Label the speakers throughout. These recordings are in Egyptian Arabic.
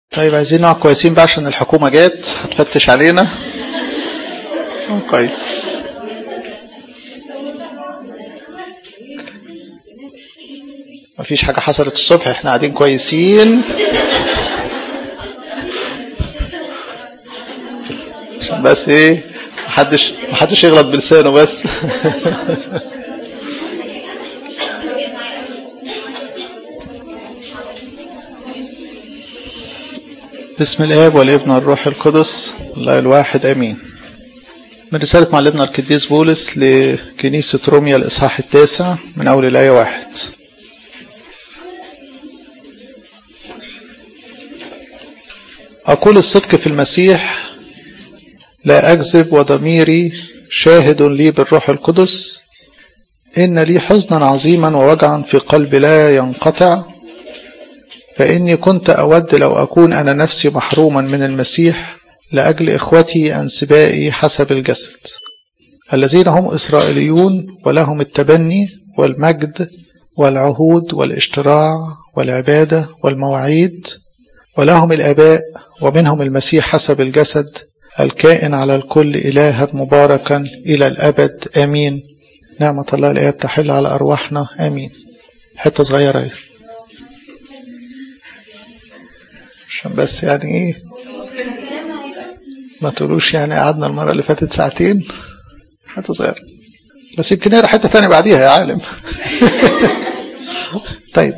Speaker 1: طيب عايزين نقعد كويسين بقى عشان الحكومة جات هتفتش علينا كويس مفيش حاجة حصلت الصبح احنا قاعدين كويسين بس ايه محدش محدش يغلط بلسانه بس بسم الاب والابن والروح القدس الله الواحد امين من رسالة معلمنا القديس بولس لكنيسة روميا الإصحاح التاسع من أول الآية واحد أقول الصدق في المسيح لا أكذب وضميري شاهد لي بالروح القدس إن لي حزنا عظيما ووجعا في قلبي لا ينقطع فإني كنت أود لو أكون أنا نفسي محروما من المسيح لأجل إخوتي أنسبائي حسب الجسد الذين هم إسرائيليون ولهم التبني والمجد والعهود والاشتراع والعبادة والمواعيد ولهم الآباء ومنهم المسيح حسب الجسد الكائن على الكل إلها مباركا إلى الأبد آمين نعمة الله الآب تحل على أرواحنا آمين حتة صغيرة عشان بس يعني إيه ما تقولوش يعني قعدنا المرة اللي فاتت ساعتين حتة صغيرة بس يمكن نقرا حتة تانية بعديها يا عالم طيب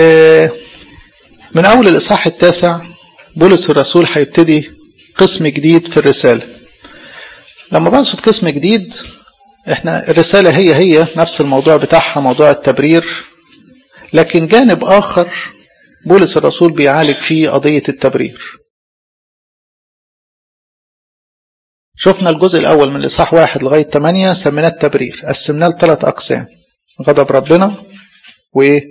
Speaker 1: من أول الإصحاح التاسع بولس الرسول هيبتدي قسم جديد في الرسالة لما بنقصد قسم جديد احنا الرسالة هي هي نفس الموضوع بتاعها موضوع التبرير لكن جانب آخر بولس الرسول بيعالج فيه قضية التبرير شفنا الجزء الأول من الإصحاح واحد لغاية 8 سميناه التبرير قسمناه لثلاث أقسام غضب ربنا وإيه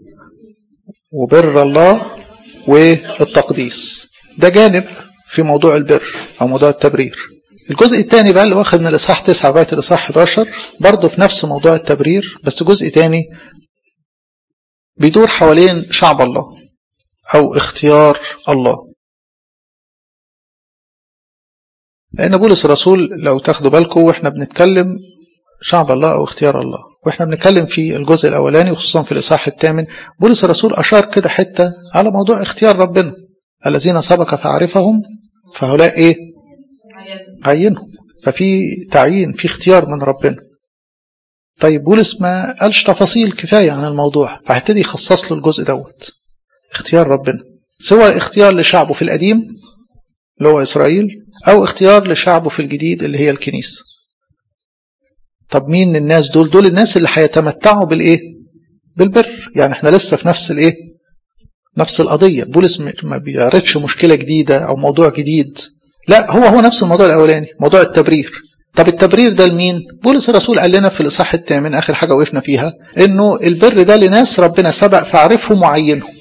Speaker 1: وبر الله والتقديس ده جانب في موضوع البر أو موضوع التبرير الجزء الثاني بقى اللي واخد من الإصحاح 9 لغاية الإصحاح 11 برضه في نفس موضوع التبرير بس جزء ثاني بيدور حوالين شعب الله أو اختيار الله لأن بولس الرسول لو تاخدوا بالكم واحنا بنتكلم شعب الله أو اختيار الله واحنا بنتكلم في الجزء الأولاني وخصوصا في الإصحاح الثامن بولس الرسول أشار كده حتة على موضوع اختيار ربنا الذين سبق فعرفهم فهؤلاء إيه عينهم ففي تعيين في اختيار من ربنا طيب بولس ما قالش تفاصيل كفاية عن الموضوع فهيبتدي يخصص له الجزء دوت اختيار ربنا سواء اختيار لشعبه في القديم اللي هو إسرائيل أو اختيار لشعبه في الجديد اللي هي الكنيسة طب مين الناس دول دول الناس اللي هيتمتعوا بالإيه بالبر يعني احنا لسه في نفس الإيه نفس القضية بولس ما بيعرضش مشكلة جديدة أو موضوع جديد لا هو هو نفس الموضوع الأولاني موضوع التبرير طب التبرير ده لمين بولس الرسول قال لنا في الإصحاح الثامن آخر حاجة وقفنا فيها إنه البر ده لناس ربنا سبق فعرفهم وعينهم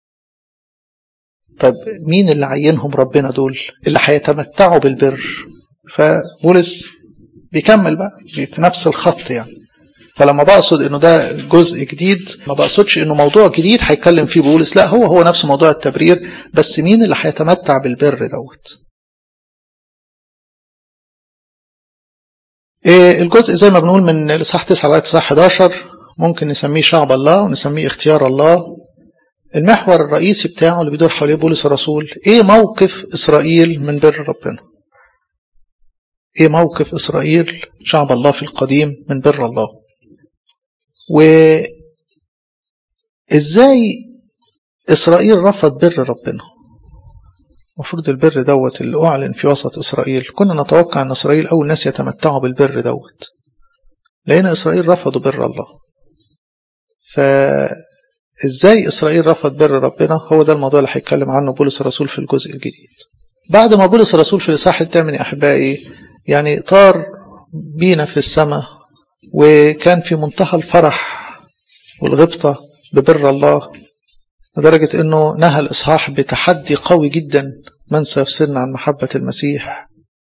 Speaker 1: طب مين اللي عينهم ربنا دول اللي هيتمتعوا بالبر فبولس بيكمل بقى في نفس الخط يعني فلما بقصد انه ده جزء جديد ما بقصدش انه موضوع جديد هيتكلم فيه بولس لا هو هو نفس موضوع التبرير بس مين اللي هيتمتع بالبر دوت إيه الجزء زي ما بنقول من الاصحاح 9 لغايه الاصحاح 11 ممكن نسميه شعب الله ونسميه اختيار الله المحور الرئيسي بتاعه اللي بيدور حواليه بولس الرسول ايه موقف اسرائيل من بر ربنا ايه موقف اسرائيل شعب الله في القديم من بر الله و ازاي اسرائيل رفض بر ربنا المفروض البر دوت اللي اعلن في وسط اسرائيل كنا نتوقع ان اسرائيل اول ناس يتمتعوا بالبر دوت لقينا اسرائيل رفضوا بر الله ف ازاي اسرائيل رفض بر ربنا هو ده الموضوع اللي هيتكلم عنه بولس الرسول في الجزء الجديد بعد ما بولس الرسول في الاصحاح الثامن يا احبائي يعني طار بينا في السماء وكان في منتهى الفرح والغبطة ببر الله لدرجة انه نهى الاصحاح بتحدي قوي جدا من سيفصلنا عن محبة المسيح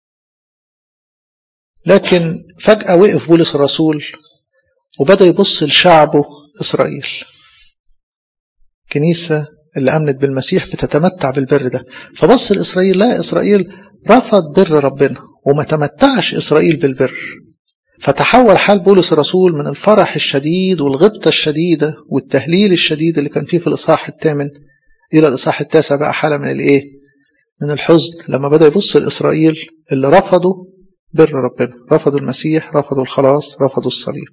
Speaker 1: لكن فجأة وقف بولس الرسول وبدأ يبص لشعبه إسرائيل كنيسة اللي أمنت بالمسيح بتتمتع بالبر ده فبص لإسرائيل لا إسرائيل رفض بر ربنا وما تمتعش إسرائيل بالبر فتحول حال بولس الرسول من الفرح الشديد والغبطة الشديدة والتهليل الشديد اللي كان فيه في الإصحاح الثامن إلى الإصحاح التاسع بقى حالة من الإيه؟ من الحزن لما بدأ يبص لإسرائيل اللي رفضوا بر ربنا رفضوا المسيح رفضوا الخلاص رفضوا الصليب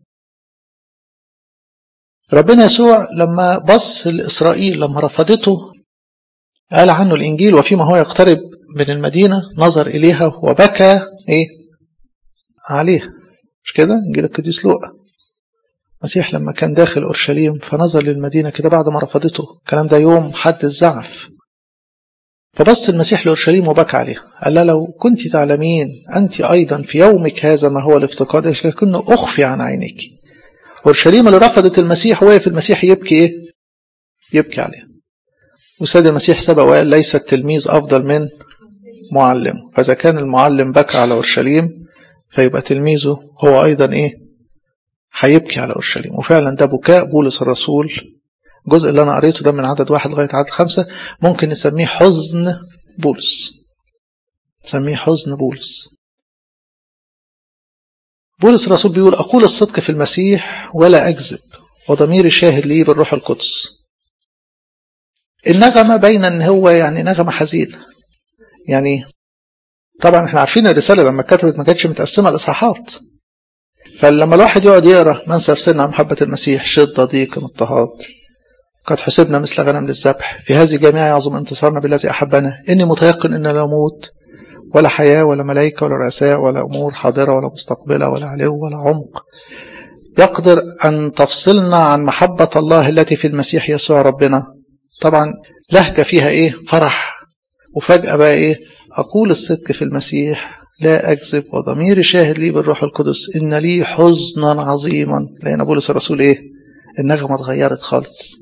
Speaker 1: ربنا يسوع لما بص لإسرائيل لما رفضته قال عنه الإنجيل وفيما هو يقترب من المدينة نظر إليها وبكى إيه عليها مش كده إنجيل القديس لوقا المسيح لما كان داخل أورشليم فنظر للمدينة كده بعد ما رفضته الكلام ده يوم حد الزعف فبص المسيح لأورشليم وبكى عليها قال لها لو كنت تعلمين أنت أيضا في يومك هذا ما هو الافتقاد لكن أخفي عن عينيك أورشليم اللي رفضت المسيح وقف المسيح يبكي إيه؟ يبكي عليها وسيد المسيح سبق وقال ليس التلميذ أفضل من معلمه فإذا كان المعلم بكى على أورشليم فيبقى تلميذه هو أيضا إيه؟ هيبكي على أورشليم وفعلا ده بكاء بولس الرسول الجزء اللي أنا قريته ده من عدد واحد لغاية عدد خمسة ممكن نسميه حزن بولس نسميه حزن بولس بولس الرسول بيقول أقول الصدق في المسيح ولا أكذب وضميري شاهد لي بالروح القدس النغمة باينة ان هو يعني نغمة حزينة يعني طبعا احنا عارفين الرسالة لما كتبت ما كانتش متقسمة لإصحاحات فلما الواحد يقعد يقرا من سيفسرنا عن محبة المسيح شدة ضيق اضطهاد قد حسبنا مثل غنم للذبح في هذه الجميع يعظم انتصارنا بالذي أحبنا إني متيقن إن لا موت ولا حياة ولا ملائكة ولا رؤساء ولا أمور حاضرة ولا مستقبلة ولا علو ولا عمق يقدر أن تفصلنا عن محبة الله التي في المسيح يسوع ربنا طبعا لهجة فيها إيه فرح وفجأة بقى إيه أقول الصدق في المسيح لا أكذب وضميري شاهد لي بالروح القدس إن لي حزنا عظيما لأن بولس الرسول إيه النغمة اتغيرت خالص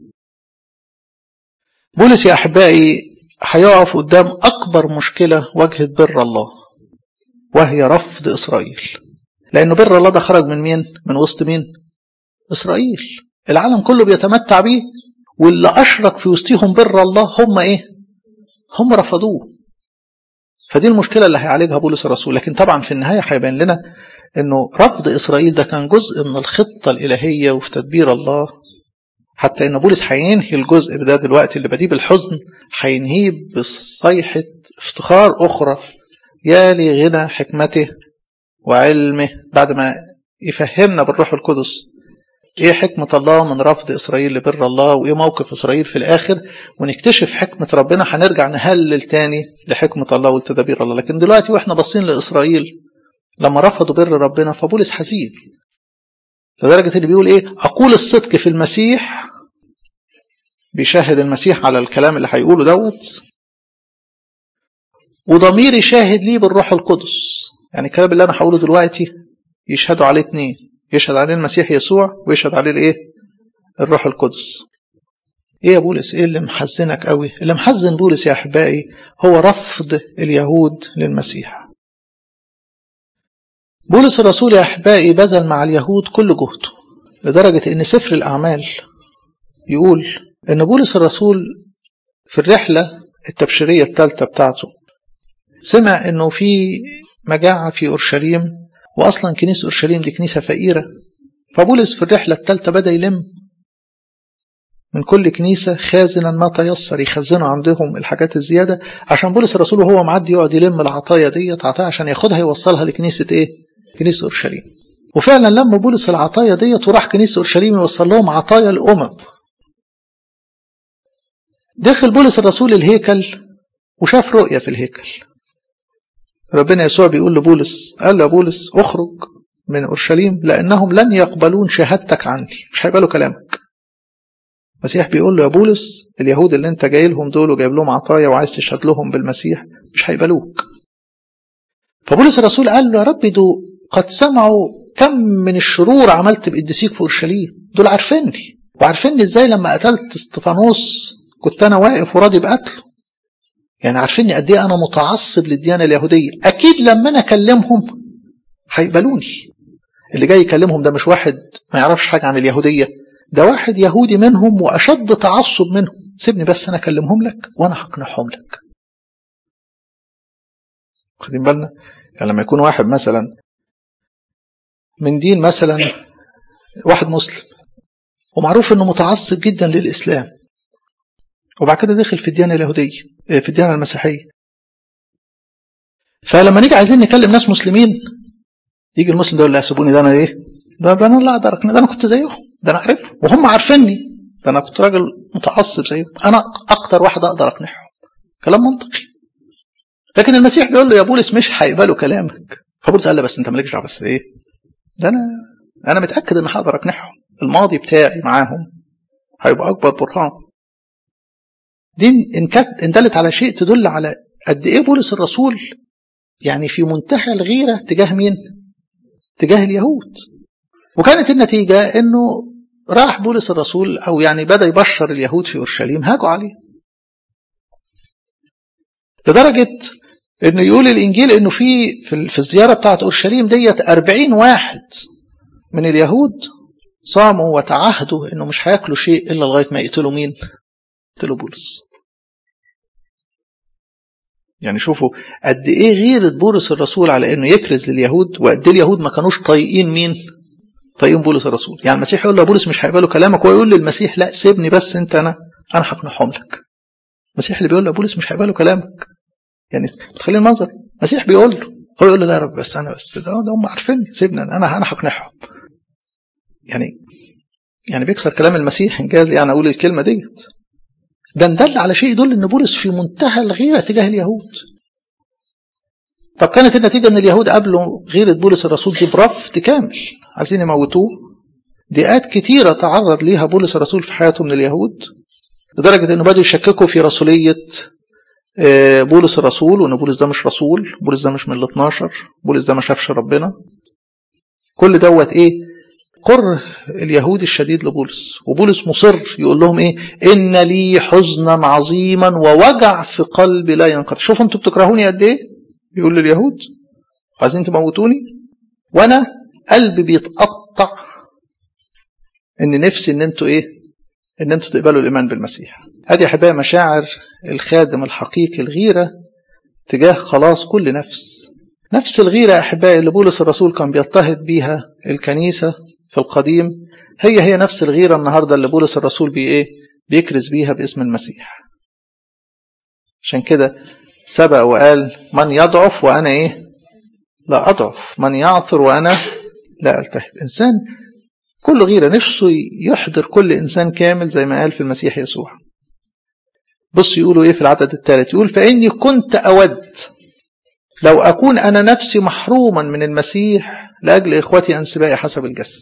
Speaker 1: بولس يا أحبائي هيقف قدام أكبر مشكلة واجهت بر الله وهي رفض إسرائيل لأنه بر الله ده خرج من مين؟ من وسط مين؟ إسرائيل العالم كله بيتمتع بيه واللي أشرك في وسطهم بر الله هم إيه؟ هم رفضوه فدي المشكلة اللي هيعالجها بولس الرسول لكن طبعا في النهاية هيبين لنا أنه رفض إسرائيل ده كان جزء من الخطة الإلهية وفي تدبير الله حتى ان بولس هينهي الجزء ده دلوقتي اللي بديه بالحزن هينهيه بصيحة افتخار أخرى يا لغنى حكمته وعلمه بعد ما يفهمنا بالروح القدس ايه حكمة الله من رفض إسرائيل لبر الله وايه موقف إسرائيل في الآخر ونكتشف حكمة ربنا هنرجع نهلل تاني لحكمة الله ولتدابير الله لكن دلوقتي واحنا باصين لإسرائيل لما رفضوا بر ربنا فبولس حزين لدرجة اللي بيقول ايه اقول الصدق في المسيح بيشاهد المسيح على الكلام اللي هيقوله دوت وضميري شاهد ليه بالروح القدس يعني الكلام اللي انا هقوله دلوقتي يشهدوا عليه اتنين يشهد عليه المسيح يسوع ويشهد عليه الايه الروح القدس ايه يا بولس ايه اللي محزنك قوي اللي محزن بولس يا احبائي هو رفض اليهود للمسيح بولس الرسول يا أحبائي بذل مع اليهود كل جهده لدرجة أن سفر الأعمال يقول أن بولس الرسول في الرحلة التبشيرية الثالثة بتاعته سمع أنه في مجاعة في أورشليم وأصلا كنيسة أورشليم دي كنيسة فقيرة فبولس في الرحلة الثالثة بدأ يلم من كل كنيسة خازنا ما تيسر يخزنوا عندهم الحاجات الزيادة عشان بولس الرسول وهو معدي يقعد يلم العطايا ديت عطايا عشان ياخدها يوصلها لكنيسة ايه؟ كنيسة أورشليم وفعلا لما بولس العطايا ديت وراح كنيسة أورشليم يوصل لهم عطايا الأمم دخل بولس الرسول الهيكل وشاف رؤية في الهيكل ربنا يسوع بيقول لبولس قال له يا بولس اخرج من أورشليم لأنهم لن يقبلون شهادتك عني مش هيقبلوا كلامك المسيح بيقول له يا بولس اليهود اللي انت جاي لهم دول وجايب لهم عطايا وعايز تشهد لهم بالمسيح مش هيقبلوك فبولس الرسول قال له يا رب دول قد سمعوا كم من الشرور عملت بقديسيك في اورشليم دول عارفيني وعارفيني ازاي لما قتلت استفانوس كنت انا واقف وراضي بقتله يعني عارفيني قد ايه انا متعصب للديانه اليهوديه اكيد لما انا اكلمهم هيقبلوني اللي جاي يكلمهم ده مش واحد ما يعرفش حاجه عن اليهوديه ده واحد يهودي منهم وأشد تعصب منهم سيبني بس أنا أكلمهم لك وأنا هقنعهم لك واخدين بالنا يعني لما يكون واحد مثلا من دين مثلا واحد مسلم ومعروف انه متعصب جدا للاسلام وبعد كده دخل في الديانه اليهوديه في الديانه المسيحيه فلما نيجي عايزين نكلم ناس مسلمين يجي المسلم ده يقول لا سيبوني ده انا ايه ده, ده انا لا اقدر ده انا كنت زيهم ده انا عارفهم وهم عارفيني ده انا كنت راجل متعصب زيهم انا اكتر واحد اقدر اقنعهم كلام منطقي لكن المسيح بيقول له يا بولس مش هيقبلوا كلامك فبولس قال له بس انت مالكش دعوه بس ايه ده انا انا متاكد ان هقدر اقنعهم الماضي بتاعي معاهم هيبقى اكبر برهان دي ان كانت ان دلت على شيء تدل على قد ايه بولس الرسول يعني في منتهى الغيره تجاه مين؟ تجاه اليهود وكانت النتيجه انه راح بولس الرسول او يعني بدا يبشر اليهود في اورشليم هاجوا عليه لدرجه انه يقول الانجيل انه في في الزياره بتاعت اورشليم ديت 40 واحد من اليهود صاموا وتعهدوا انه مش هياكلوا شيء الا لغايه ما يقتلوا مين؟ يقتلوا بولس. يعني شوفوا قد ايه غيرة بولس الرسول على انه يكرز لليهود وقد ايه اليهود ما كانوش طايقين مين؟ طايقين بولس الرسول، يعني المسيح يقول له بولس مش هيقبلوا كلامك ويقول للمسيح لا سيبني بس انت انا انا هقنعهم لك. المسيح اللي بيقول له بولس مش هيقبلوا كلامك. يعني تخلي المنظر المسيح بيقول له هو يقول له لا يا رب بس انا بس ده, ده هم عارفيني سيبني انا انا هقنعهم. يعني يعني بيكسر كلام المسيح انجاز يعني اقول الكلمه ديت ده ندل على شيء يدل ان بولس في منتهى الغيره تجاه اليهود طب كانت النتيجه ان اليهود قابلوا غيره بولس الرسول دي برفض كامل عايزين يموتوه دقات كتيرة تعرض ليها بولس الرسول في حياته من اليهود لدرجة انه بدأوا يشككوا في رسولية بولس الرسول وان بولس ده مش رسول بولس ده مش من ال 12 بولس ده ما شافش ربنا كل دوت ايه كره اليهود الشديد لبولس وبولس مصر يقول لهم ايه ان لي حزنا عظيما ووجع في قلبي لا ينقطع شوفوا انتوا بتكرهوني قد ايه بيقول لليهود عايزين تموتوني وانا قلبي بيتقطع ان نفسي ان انتوا ايه ان انتوا تقبلوا الايمان بالمسيح هذه احبائي مشاعر الخادم الحقيقي الغيره تجاه خلاص كل نفس نفس الغيره احبائي اللي بولس الرسول كان بيضطهد بيها الكنيسه في القديم هي هي نفس الغيرة النهاردة اللي بولس الرسول بي ايه بيكرز بيها باسم المسيح عشان كده سبق وقال من يضعف وأنا ايه لا أضعف من يعثر وأنا لا ألتهب إنسان كل غيرة نفسه يحضر كل إنسان كامل زي ما قال في المسيح يسوع بص يقولوا ايه في العدد الثالث يقول فإني كنت أود لو أكون أنا نفسي محروما من المسيح لأجل إخوتي أنسبائي حسب الجسد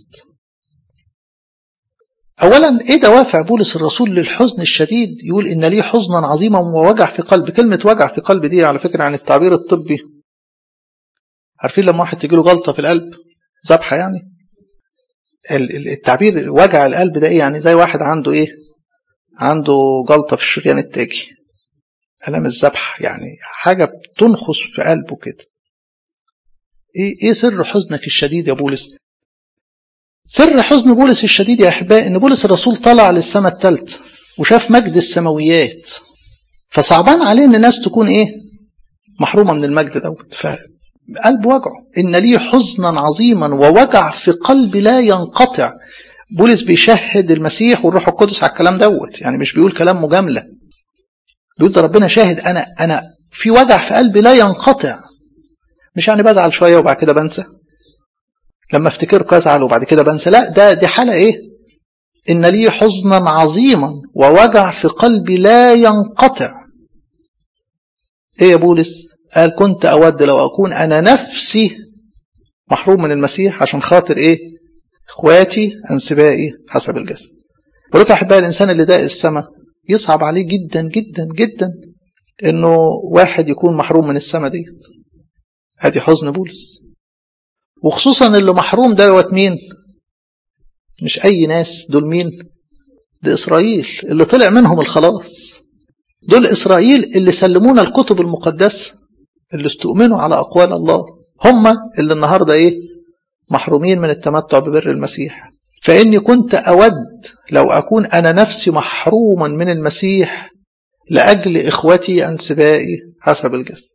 Speaker 1: أولا إيه دوافع بولس الرسول للحزن الشديد يقول إن لي حزنا عظيما ووجع في قلب كلمة وجع في قلب دي على فكرة عن التعبير الطبي عارفين لما واحد تجيله جلطة في القلب ذبحة يعني التعبير وجع القلب ده إيه يعني زي واحد عنده إيه عنده جلطة في الشريان التاجي ألم الذبح يعني حاجة بتنخص في قلبه كده ايه ايه سر حزنك الشديد يا بولس سر حزن بولس الشديد يا احبائي ان بولس الرسول طلع للسماء الثالثه وشاف مجد السماويات فصعبان عليه ان الناس تكون ايه محرومه من المجد دوت فقلب وجعه ان لي حزنا عظيما ووجع في قلبي لا ينقطع بولس بيشهد المسيح والروح القدس على الكلام دوت يعني مش بيقول كلام مجامله بيقول ده ربنا شاهد انا انا في وجع في قلبي لا ينقطع مش يعني بزعل شويه وبعد كده بنسى لما افتكرك ازعل وبعد كده بنسى لا ده دي حاله ايه ان لي حزنا عظيما ووجع في قلبي لا ينقطع ايه يا بولس قال كنت اود لو اكون انا نفسي محروم من المسيح عشان خاطر ايه اخواتي انسبائي حسب الجسد ولك احبائي الانسان اللي داق السماء يصعب عليه جدا جدا جدا انه واحد يكون محروم من السماء ديت ادي حزن بولس وخصوصا اللي محروم دوت مين مش اي ناس دول مين ده اسرائيل اللي طلع منهم الخلاص دول اسرائيل اللي سلمونا الكتب المقدسه اللي استؤمنوا على اقوال الله هم اللي النهارده ايه محرومين من التمتع ببر المسيح فإني كنت أود لو أكون أنا نفسي محروما من المسيح لأجل إخوتي أنسبائي حسب الجسد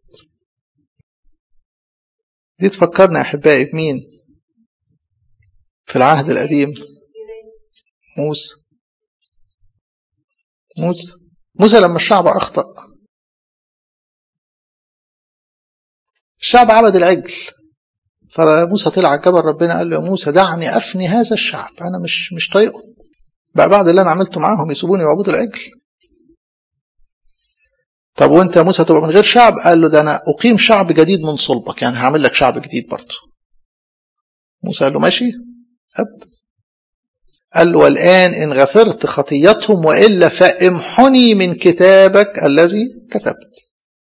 Speaker 1: دي تفكرنا أحبائي بمين في العهد القديم موسى موسى موسى لما الشعب أخطأ الشعب عبد العجل فموسى طلع على الجبل ربنا قال له يا موسى دعني أفني هذا الشعب أنا مش مش طايقه بقى بعد اللي أنا عملته معاهم يسيبوني ويعبدوا العجل طب وانت يا موسى تبقى من غير شعب قال له ده انا اقيم شعب جديد من صلبك يعني هعمل لك شعب جديد برضه موسى قال له ماشي أب. قال له والآن إن غفرت خطيتهم وإلا فامحني من كتابك الذي كتبت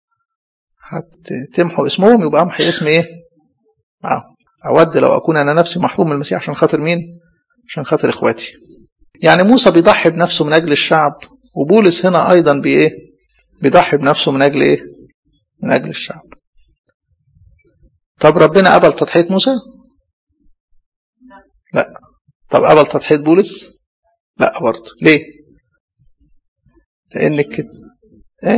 Speaker 1: هتمحوا اسمهم يبقى امحي اسم ايه معاهم اود لو اكون انا نفسي محروم من المسيح عشان خاطر مين عشان خاطر اخواتي يعني موسى بيضحي بنفسه من اجل الشعب وبولس هنا ايضا بايه بيضحي بنفسه من اجل ايه من اجل الشعب طب ربنا قبل تضحيه موسى لا طب قبل تضحيه بولس لا برضه ليه لانك كده ايه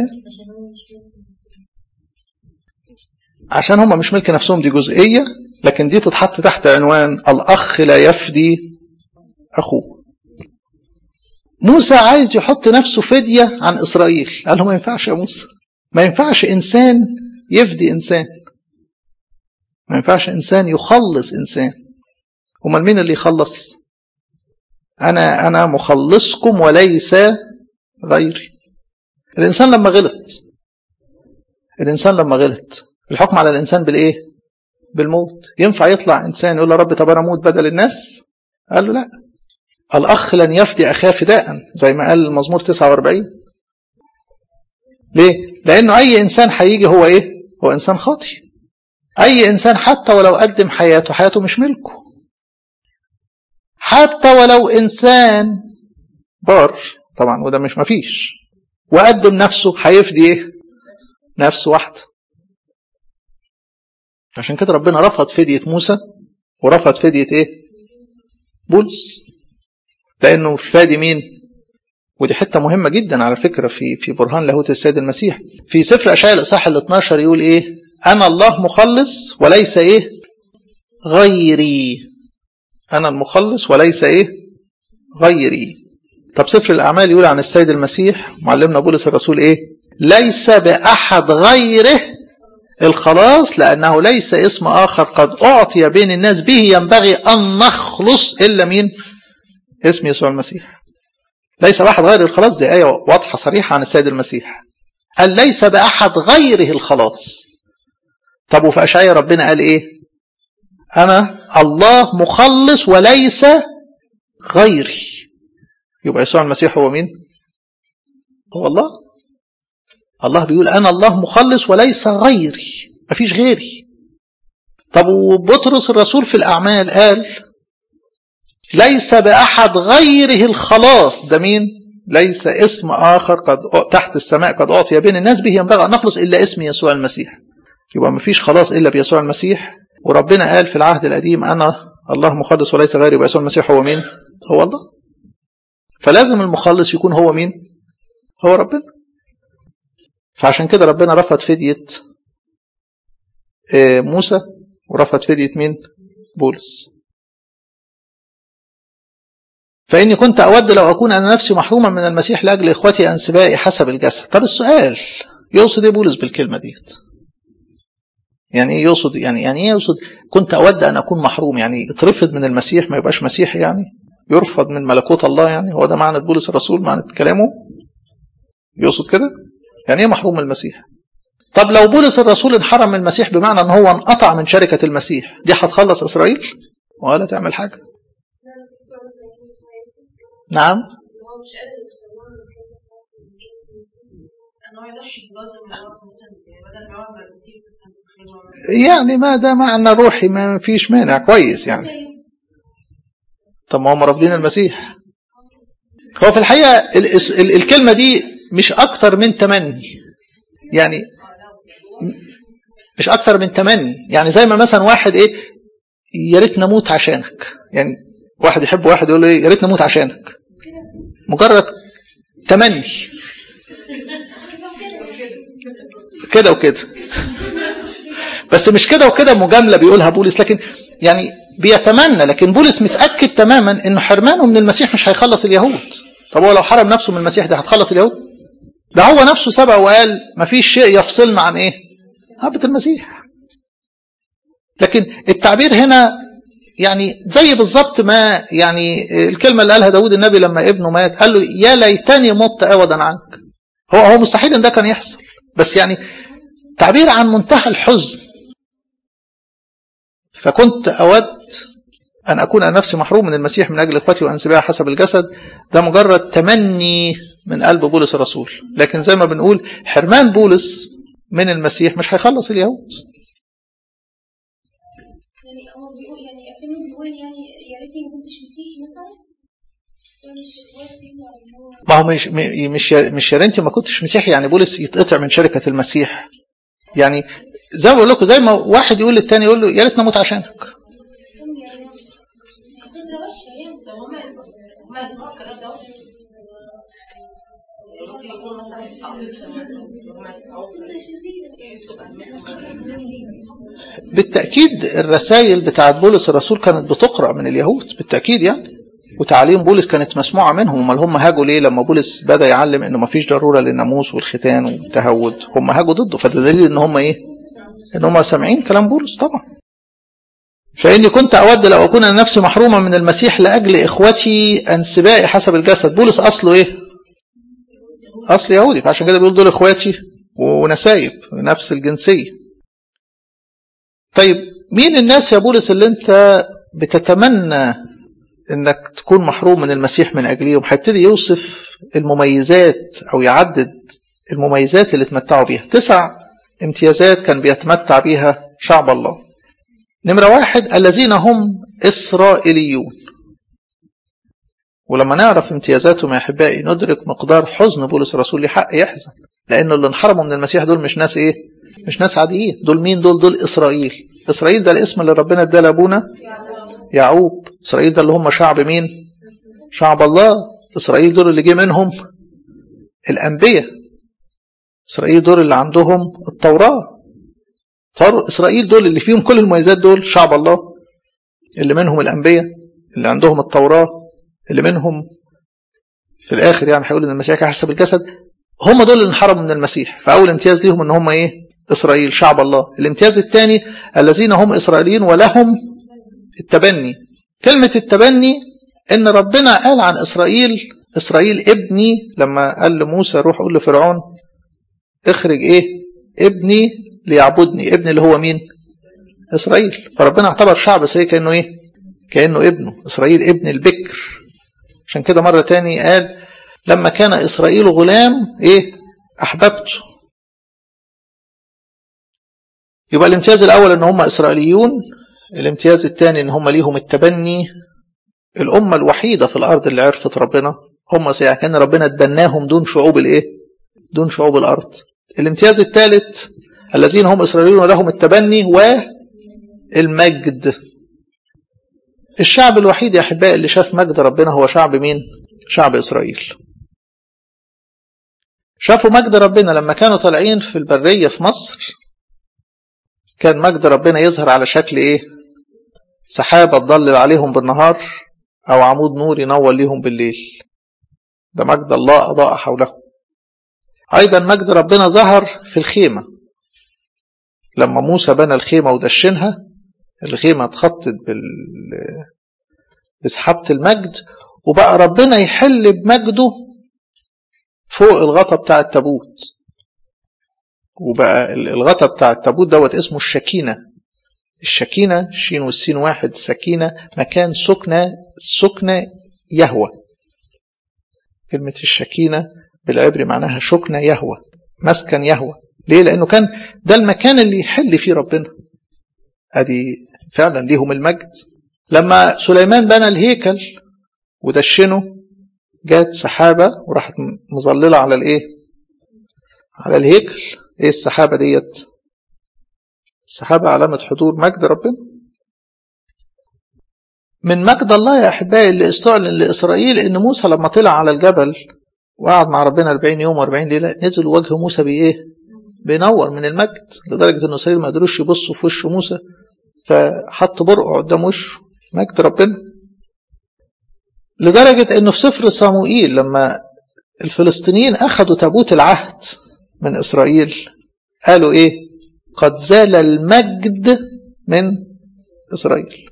Speaker 1: عشان هم مش ملك نفسهم دي جزئية لكن دي تتحط تحت عنوان الأخ لا يفدي أخوه موسى عايز يحط نفسه فدية عن إسرائيل قال له ما ينفعش يا موسى ما ينفعش إنسان يفدي إنسان ما ينفعش إنسان يخلص إنسان امال مين اللي يخلص أنا أنا مخلصكم وليس غيري الإنسان لما غلط الإنسان لما غلط الحكم على الإنسان بالإيه بالموت ينفع يطلع إنسان يقول له رب طب أنا أموت بدل الناس قال له لا الأخ لن يفدي أخاه فداء زي ما قال المزمور 49 ليه لأنه أي إنسان هيجي هو إيه هو إنسان خاطي أي إنسان حتى ولو قدم حياته حياته مش ملكه حتى ولو إنسان بار طبعا وده مش مفيش وقدم نفسه هيفدي إيه نفس واحده عشان كده ربنا رفض فدية موسى ورفض فدية ايه بولس لانه فادي مين ودي حته مهمه جدا على فكره في في برهان لاهوت السيد المسيح في سفر اشعياء الاصحاح ال 12 يقول ايه انا الله مخلص وليس ايه غيري انا المخلص وليس ايه غيري طب سفر الاعمال يقول عن السيد المسيح معلمنا بولس الرسول ايه ليس باحد غيره الخلاص لأنه ليس اسم آخر قد أعطي بين الناس به ينبغي أن نخلص إلا مين اسم يسوع المسيح ليس بأحد غير الخلاص دي آية واضحة صريحة عن السيد المسيح قال ليس بأحد غيره الخلاص طب وفي أشعية ربنا قال إيه أنا الله مخلص وليس غيري يبقى يسوع المسيح هو مين هو الله الله بيقول أنا الله مخلص وليس غيري مفيش غيري طب وبطرس الرسول في الأعمال قال ليس بأحد غيره الخلاص ده مين ليس اسم آخر قد تحت السماء قد أعطي بين الناس به ينبغي أن نخلص إلا اسم يسوع المسيح يبقى مفيش خلاص إلا بيسوع المسيح وربنا قال في العهد القديم أنا الله مخلص وليس غيري يبقى يسوع المسيح هو مين هو الله فلازم المخلص يكون هو مين هو ربنا فعشان كده ربنا رفض فدية موسى ورفض فدية مين بولس فإني كنت أود لو أكون أنا نفسي محروما من المسيح لأجل إخوتي أنسبائي حسب الجسد طب السؤال يقصد إيه بولس بالكلمة ديت يعني إيه يقصد يعني يعني إيه يقصد كنت أود أن أكون محروم يعني اترفض من المسيح ما يبقاش مسيحي يعني يرفض من ملكوت الله يعني هو ده معنى بولس الرسول معنى كلامه يقصد كده يعني ايه محروم من المسيح طب لو بولس الرسول انحرم من المسيح بمعنى ان هو انقطع من شركة المسيح دي هتخلص اسرائيل ولا تعمل حاجة نعم يعني ما ده معنى روحي ما فيش مانع كويس يعني طب ما هم رافضين المسيح هو في الحقيقة الكلمة دي مش أكتر من تمني يعني مش أكتر من تمني يعني زي ما مثلا واحد إيه يا ريت نموت عشانك يعني واحد يحب واحد يقول له ايه يا ريت نموت عشانك مجرد تمني كده وكده بس مش كده وكده مجاملة بيقولها بولس لكن يعني بيتمنى لكن بولس متأكد تماما انه حرمانه من المسيح مش هيخلص اليهود طب هو لو حرم نفسه من المسيح ده هتخلص اليهود ده هو نفسه سبق وقال مفيش شيء يفصلنا عن ايه محبة المسيح لكن التعبير هنا يعني زي بالظبط ما يعني الكلمة اللي قالها داود النبي لما ابنه مات قال له يا ليتني مت عوضا عنك هو هو مستحيل ان ده كان يحصل بس يعني تعبير عن منتهى الحزن فكنت أود أن أكون أنا نفسي محروم من المسيح من أجل إخوتي وأنسبها حسب الجسد ده مجرد تمني من قلب بولس الرسول لكن زي ما بنقول حرمان بولس من المسيح مش هيخلص اليهود
Speaker 2: يعني هو بيقول يعني أكنه بيقول يعني يا ريتني ما كنتش مسيحي مثلا
Speaker 1: ما هو مش مش مش يا ريتني ما كنتش مسيحي يعني بولس يتقطع من شركة المسيح يعني زي ما بقول لكم زي ما واحد يقول للتاني يقول له يا ريتني اموت عشانك بالتأكيد الرسائل بتاعت بولس الرسول كانت بتقرأ من اليهود بالتأكيد يعني وتعليم بولس كانت مسموعة منهم امال هم هاجوا ليه لما بولس بدأ يعلم انه ما فيش ضرورة للناموس والختان والتهود هم هاجوا ضده فده دليل ان هم ايه ان هم سامعين كلام بولس طبعا فإني كنت أود لو أكون أنا نفسي محروما من المسيح لأجل إخوتي أنسبائي حسب الجسد بولس أصله إيه أصل يهودي فعشان كده بيقول دول إخواتي ونسايب نفس الجنسية طيب مين الناس يا بولس اللي أنت بتتمنى انك تكون محروم من المسيح من اجليهم هيبتدي يوصف المميزات او يعدد المميزات اللي اتمتعوا بيها تسع امتيازات كان بيتمتع بيها شعب الله نمرة واحد الذين هم إسرائيليون ولما نعرف امتيازاتهم يا أحبائي ندرك مقدار حزن بولس الرسول لحق يحزن لأنه اللي انحرموا من المسيح دول مش ناس إيه مش ناس عاديين دول مين دول دول إسرائيل إسرائيل ده الاسم اللي ربنا اداه لأبونا يعقوب إسرائيل ده اللي هم شعب مين شعب الله إسرائيل دول اللي جه منهم الأنبياء إسرائيل دول اللي عندهم التوراة إسرائيل دول اللي فيهم كل المميزات دول شعب الله اللي منهم الأنبياء اللي عندهم التوراة اللي منهم في الآخر يعني هيقول إن المسيح حسب الجسد هم دول اللي انحرموا من المسيح فأول امتياز ليهم إن هم إيه إسرائيل شعب الله الامتياز الثاني الذين هم إسرائيليين ولهم التبني كلمة التبني إن ربنا قال عن إسرائيل إسرائيل ابني لما قال لموسى روح قول لفرعون اخرج إيه ابني ليعبدني ابن اللي هو مين إسرائيل فربنا اعتبر شعب إسرائيل كأنه إيه كأنه ابنه إسرائيل ابن البكر عشان كده مرة تاني قال لما كان إسرائيل غلام إيه أحببته يبقى الامتياز الأول إن هم إسرائيليون الامتياز الثاني إن هم ليهم التبني الأمة الوحيدة في الأرض اللي عرفت ربنا هم كان ربنا تبناهم دون شعوب الإيه دون شعوب الأرض الامتياز الثالث الذين هم إسرائيليون ولهم التبني والمجد الشعب الوحيد يا أحبائي اللي شاف مجد ربنا هو شعب مين شعب إسرائيل شافوا مجد ربنا لما كانوا طالعين في البرية في مصر كان مجد ربنا يظهر على شكل ايه سحابة تضلل عليهم بالنهار او عمود نور ينور ليهم بالليل ده مجد الله اضاء حوله ايضا مجد ربنا ظهر في الخيمة لما موسى بنى الخيمة ودشنها الخيمة اتخطت بال بسحابة المجد وبقى ربنا يحل بمجده فوق الغطا بتاع التابوت وبقى الغطا بتاع التابوت دوت اسمه الشكينة الشكينة الشين والسين واحد سكينة مكان سكنة سكنة يهوى كلمة الشكينة بالعبري معناها شكنة يهوى مسكن يهوى ليه لأنه كان ده المكان اللي يحل فيه ربنا ادي فعلا ليهم المجد لما سليمان بنى الهيكل ودشنه جات سحابة وراحت مظللة على الايه على الهيكل ايه السحابة ديت السحابة علامة حضور مجد ربنا من مجد الله يا أحبائي اللي استعلن لإسرائيل إن موسى لما طلع على الجبل وقعد مع ربنا 40 يوم و40 ليلة نزل وجه موسى بإيه؟ بينور من المجد لدرجة إن إسرائيل ما قدروش يبصوا في وش موسى فحط برقع قدام وشه مجد ربنا لدرجة إنه في سفر صموئيل لما الفلسطينيين أخذوا تابوت العهد من إسرائيل قالوا إيه؟ قد زال المجد من إسرائيل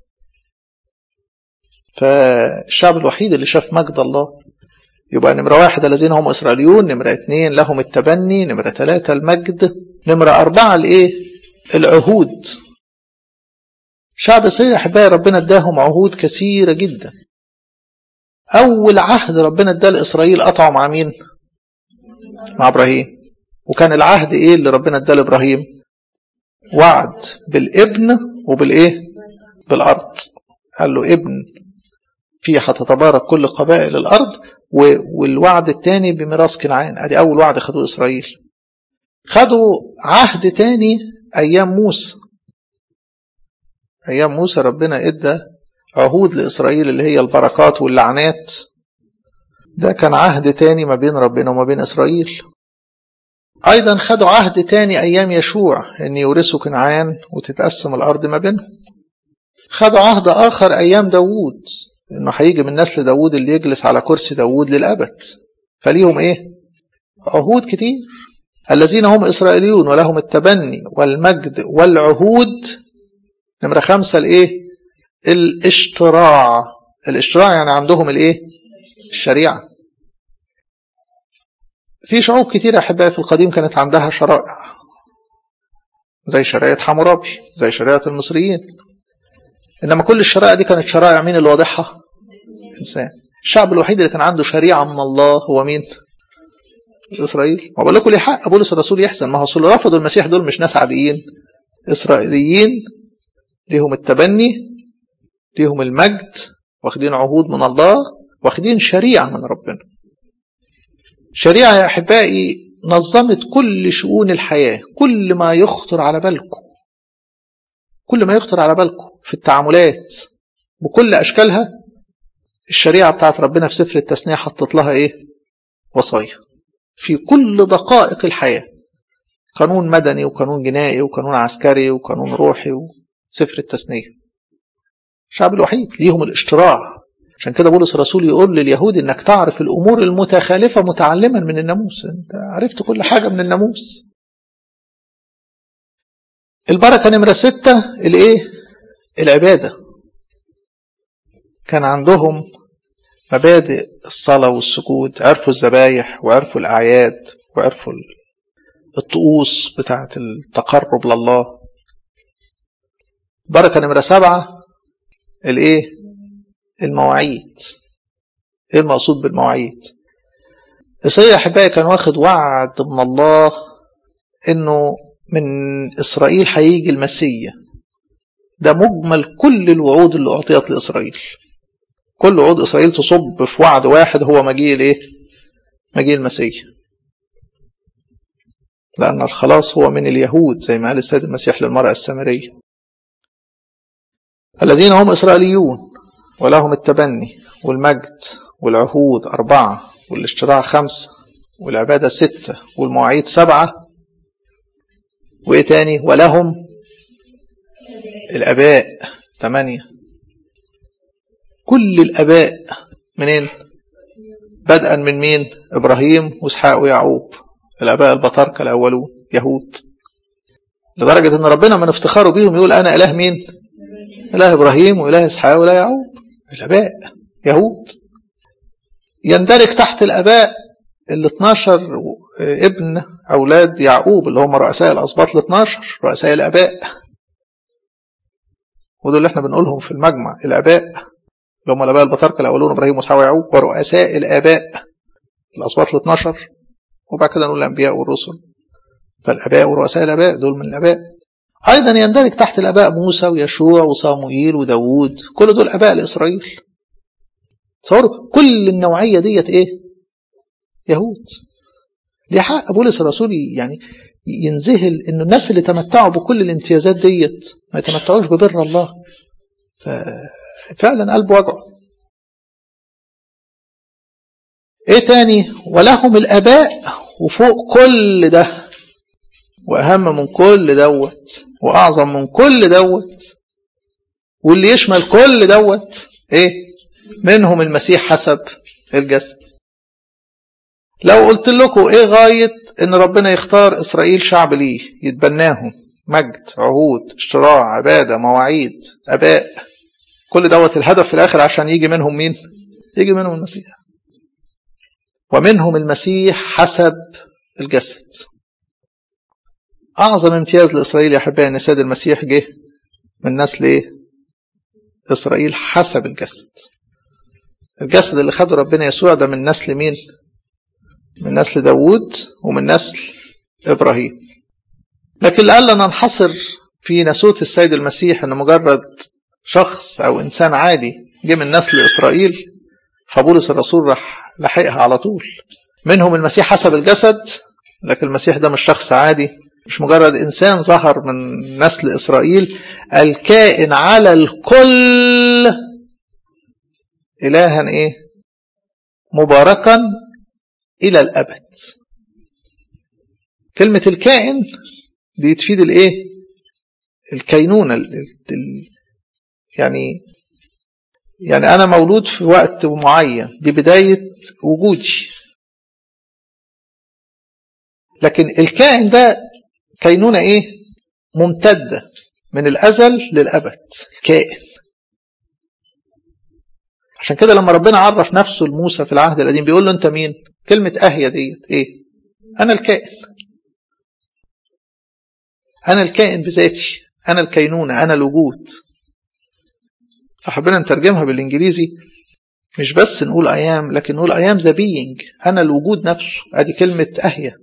Speaker 1: فالشعب الوحيد اللي شاف مجد الله يبقى نمرة واحد الذين هم إسرائيليون نمرة اثنين لهم التبني نمرة ثلاثة المجد نمرة أربعة الإيه؟ العهود شعب إسرائيل أحبائي ربنا اداهم عهود كثيرة جدا أول عهد ربنا اداه لإسرائيل قطعوا مع مين؟ مع إبراهيم وكان العهد إيه اللي ربنا اداه لإبراهيم؟ وعد بالابن وبالإيه؟ بالأرض قال له ابن فيه هتتبارك كل قبائل الأرض والوعد الثاني بميراث كنعان ادي اول وعد خدوه اسرائيل خدوا عهد تاني ايام موسى ايام موسى ربنا ادى عهود لاسرائيل اللي هي البركات واللعنات ده كان عهد تاني ما بين ربنا وما بين اسرائيل ايضا خدوا عهد تاني ايام يشوع ان يورثوا كنعان وتتقسم الارض ما بينهم خدوا عهد اخر ايام داوود انه هيجي من نسل داوود اللي يجلس على كرسي داوود للابد فليهم ايه عهود كتير الذين هم اسرائيليون ولهم التبني والمجد والعهود نمرة خمسة الايه الاشتراع الاشتراع يعني عندهم الايه الشريعة في شعوب كتير احبائي في القديم كانت عندها شرائع زي شريعة حمورابي زي شريعة المصريين انما كل الشرائع دي كانت شرائع مين اللي واضحها الانسان الشعب الوحيد اللي كان عنده شريعه من الله هو مين اسرائيل ما بقول لكم ليه حق بولس الرسول يحزن ما هو اصل رفضوا المسيح دول مش ناس عاديين اسرائيليين ليهم التبني ليهم المجد واخدين عهود من الله واخدين شريعه من ربنا شريعه يا احبائي نظمت كل شؤون الحياه كل ما يخطر على بالكم كل ما يخطر على بالكم في التعاملات بكل أشكالها الشريعة بتاعت ربنا في سفر التثنية حطت لها إيه وصايا في كل دقائق الحياة قانون مدني وقانون جنائي وقانون عسكري وقانون روحي وسفر التثنية الشعب الوحيد ليهم الاشتراع عشان كده بولس الرسول يقول لليهود انك تعرف الامور المتخالفه متعلما من الناموس انت عرفت كل حاجه من الناموس البركه نمره سته الايه العباده كان عندهم مبادئ الصلاه والسجود عرفوا الذبايح وعرفوا الاعياد وعرفوا الطقوس بتاعه التقرب لله بركه نمره سبعه الايه المواعيد ايه المقصود بالمواعيد إسرائيل أحبائي كان واخد وعد من الله إنه من إسرائيل هيجي المسيح ده مجمل كل الوعود اللي أعطيت لإسرائيل كل وعود إسرائيل تصب في وعد واحد هو مجيء الإيه؟ مجيء المسيح لأن الخلاص هو من اليهود زي ما قال السيد المسيح للمرأة السامرية الذين هم إسرائيليون ولهم التبني والمجد والعهود أربعة والاشتراع خمسة والعبادة ستة والمواعيد سبعة وإيه تاني ولهم الأباء ثمانية كل الأباء منين بدءا من مين إبراهيم وإسحاق ويعقوب الأباء البطاركة الأولون يهود لدرجة أن ربنا من افتخاره بيهم يقول أنا إله مين إله إبراهيم وإله إسحاق وإله يعقوب الآباء يهود يندرج تحت الآباء ال 12 ابن أولاد يعقوب اللي هم رؤساء الأسباط ال 12 رؤساء الآباء ودول اللي احنا بنقولهم في المجمع الآباء اللي هم الآباء البطاركة الأولون إبراهيم وإسحاق ويعقوب ورؤساء الآباء الأسباط ال 12 وبعد كده نقول الأنبياء والرسل فالآباء ورؤساء الآباء دول من الآباء أيضا يندرج تحت الآباء موسى ويشوع وصاموئيل وداوود كل دول آباء لإسرائيل تصوروا كل النوعية ديت إيه يهود ليه حق بولس الرسول يعني ينذهل إن الناس اللي تمتعوا بكل الامتيازات ديت ما يتمتعوش ببر الله فعلا قلب وجعه ايه تاني ولهم الاباء وفوق كل ده واهم من كل دوت واعظم من كل دوت واللي يشمل كل دوت ايه منهم المسيح حسب الجسد لو قلت لكم ايه غاية ان ربنا يختار اسرائيل شعب ليه يتبناهم مجد عهود اشتراع عبادة مواعيد اباء كل دوت الهدف في الاخر عشان يجي منهم مين يجي منهم المسيح ومنهم المسيح حسب الجسد اعظم امتياز لاسرائيل يا احبائي ان سيد المسيح جه من نسل ايه اسرائيل حسب الجسد الجسد اللي خده ربنا يسوع ده من نسل مين من نسل داوود ومن نسل إبراهيم لكن لألا ننحصر في نسوت السيد المسيح أنه مجرد شخص أو إنسان عادي جه من نسل إسرائيل فبولس الرسول راح لحقها على طول منهم المسيح حسب الجسد لكن المسيح ده مش شخص عادي مش مجرد إنسان ظهر من نسل إسرائيل الكائن على الكل إلها إيه مباركا إلى الأبد كلمة الكائن دي تفيد الإيه الكينونة ال ال يعني يعني أنا مولود في وقت معين دي بداية وجودي لكن الكائن ده كينونة إيه ممتدة من الأزل للأبد الكائن عشان كده لما ربنا عرف نفسه لموسى في العهد القديم بيقول له أنت مين كلمة أهية ديت إيه أنا الكائن أنا الكائن بذاتي أنا الكينونة أنا الوجود فحبينا نترجمها بالإنجليزي مش بس نقول أيام لكن نقول أيام ذا بينج أنا الوجود نفسه أدي كلمة أهية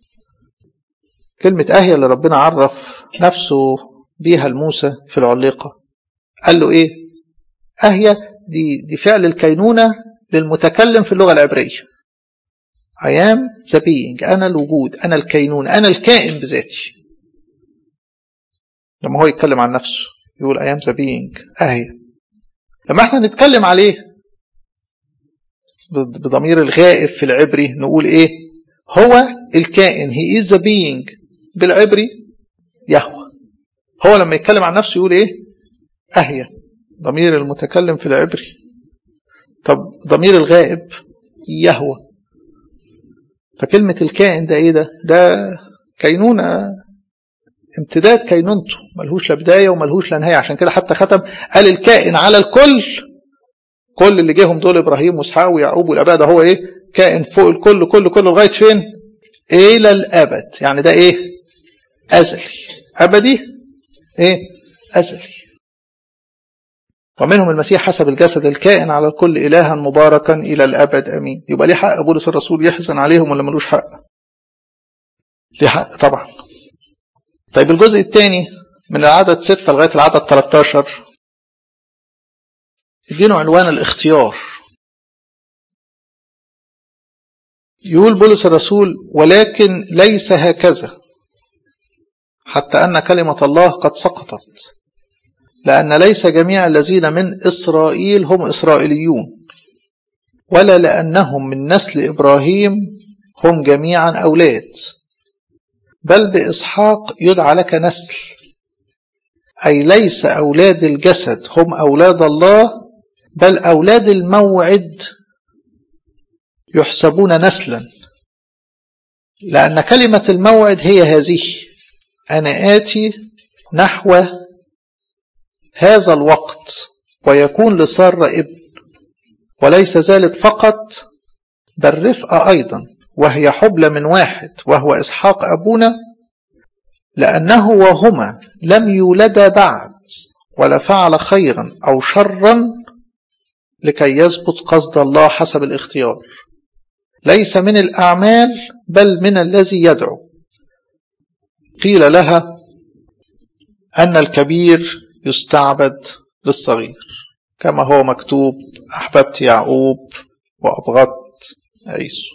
Speaker 1: كلمة أهية اللي ربنا عرف نفسه بيها لموسى في العليقة قال له إيه أهية دي, دي فعل الكينونة للمتكلم في اللغة العبرية I am the being أنا الوجود أنا الكينون أنا الكائن بذاتي لما هو يتكلم عن نفسه يقول I am the being أهي لما احنا نتكلم عليه بضمير الغائب في العبري نقول ايه هو الكائن he is the being بالعبري يهوى هو لما يتكلم عن نفسه يقول ايه أهي ضمير المتكلم في العبري طب ضمير الغائب يهوى فكلمة الكائن ده ايه ده ده كينونة امتداد كينونته ملهوش لا بداية وملهوش لا نهاية عشان كده حتى ختم قال الكائن على الكل كل اللي جيهم دول ابراهيم واسحاق ويعقوب والاباء ده هو ايه كائن فوق الكل كل كل لغايه فين الى الابد يعني ده ايه ازلي ابدي ايه ازلي ومنهم المسيح حسب الجسد الكائن على الكل إلها مباركا إلى الأبد أمين يبقى ليه حق بولس الرسول يحزن عليهم ولا ملوش حق ليه حق طبعا طيب الجزء الثاني من العدد 6 لغاية العدد 13 يدينه عنوان الاختيار يقول بولس الرسول ولكن ليس هكذا حتى أن كلمة الله قد سقطت لأن ليس جميع الذين من إسرائيل هم إسرائيليون ولا لأنهم من نسل إبراهيم هم جميعا أولاد بل بإسحاق يدعى لك نسل أي ليس أولاد الجسد هم أولاد الله بل أولاد الموعد يحسبون نسلا لأن كلمة الموعد هي هذه أنا آتي نحو هذا الوقت ويكون لسارة ابن وليس ذلك فقط بل رفقة أيضا وهي حبلى من واحد وهو إسحاق أبونا لأنه وهما لم يولدا بعد ولا فعل خيرا أو شرا لكي يثبت قصد الله حسب الاختيار ليس من الأعمال بل من الذي يدعو قيل لها أن الكبير يستعبد للصغير كما هو مكتوب أحببت يعقوب وأبغضت عيسو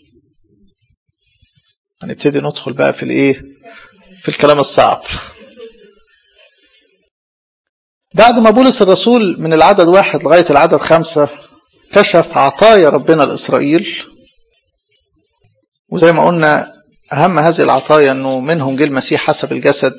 Speaker 1: هنبتدي ندخل بقى في الايه في الكلام الصعب بعد ما بولس الرسول من العدد واحد لغاية العدد خمسة كشف عطايا ربنا لإسرائيل وزي ما قلنا أهم هذه العطايا أنه منهم جه المسيح حسب الجسد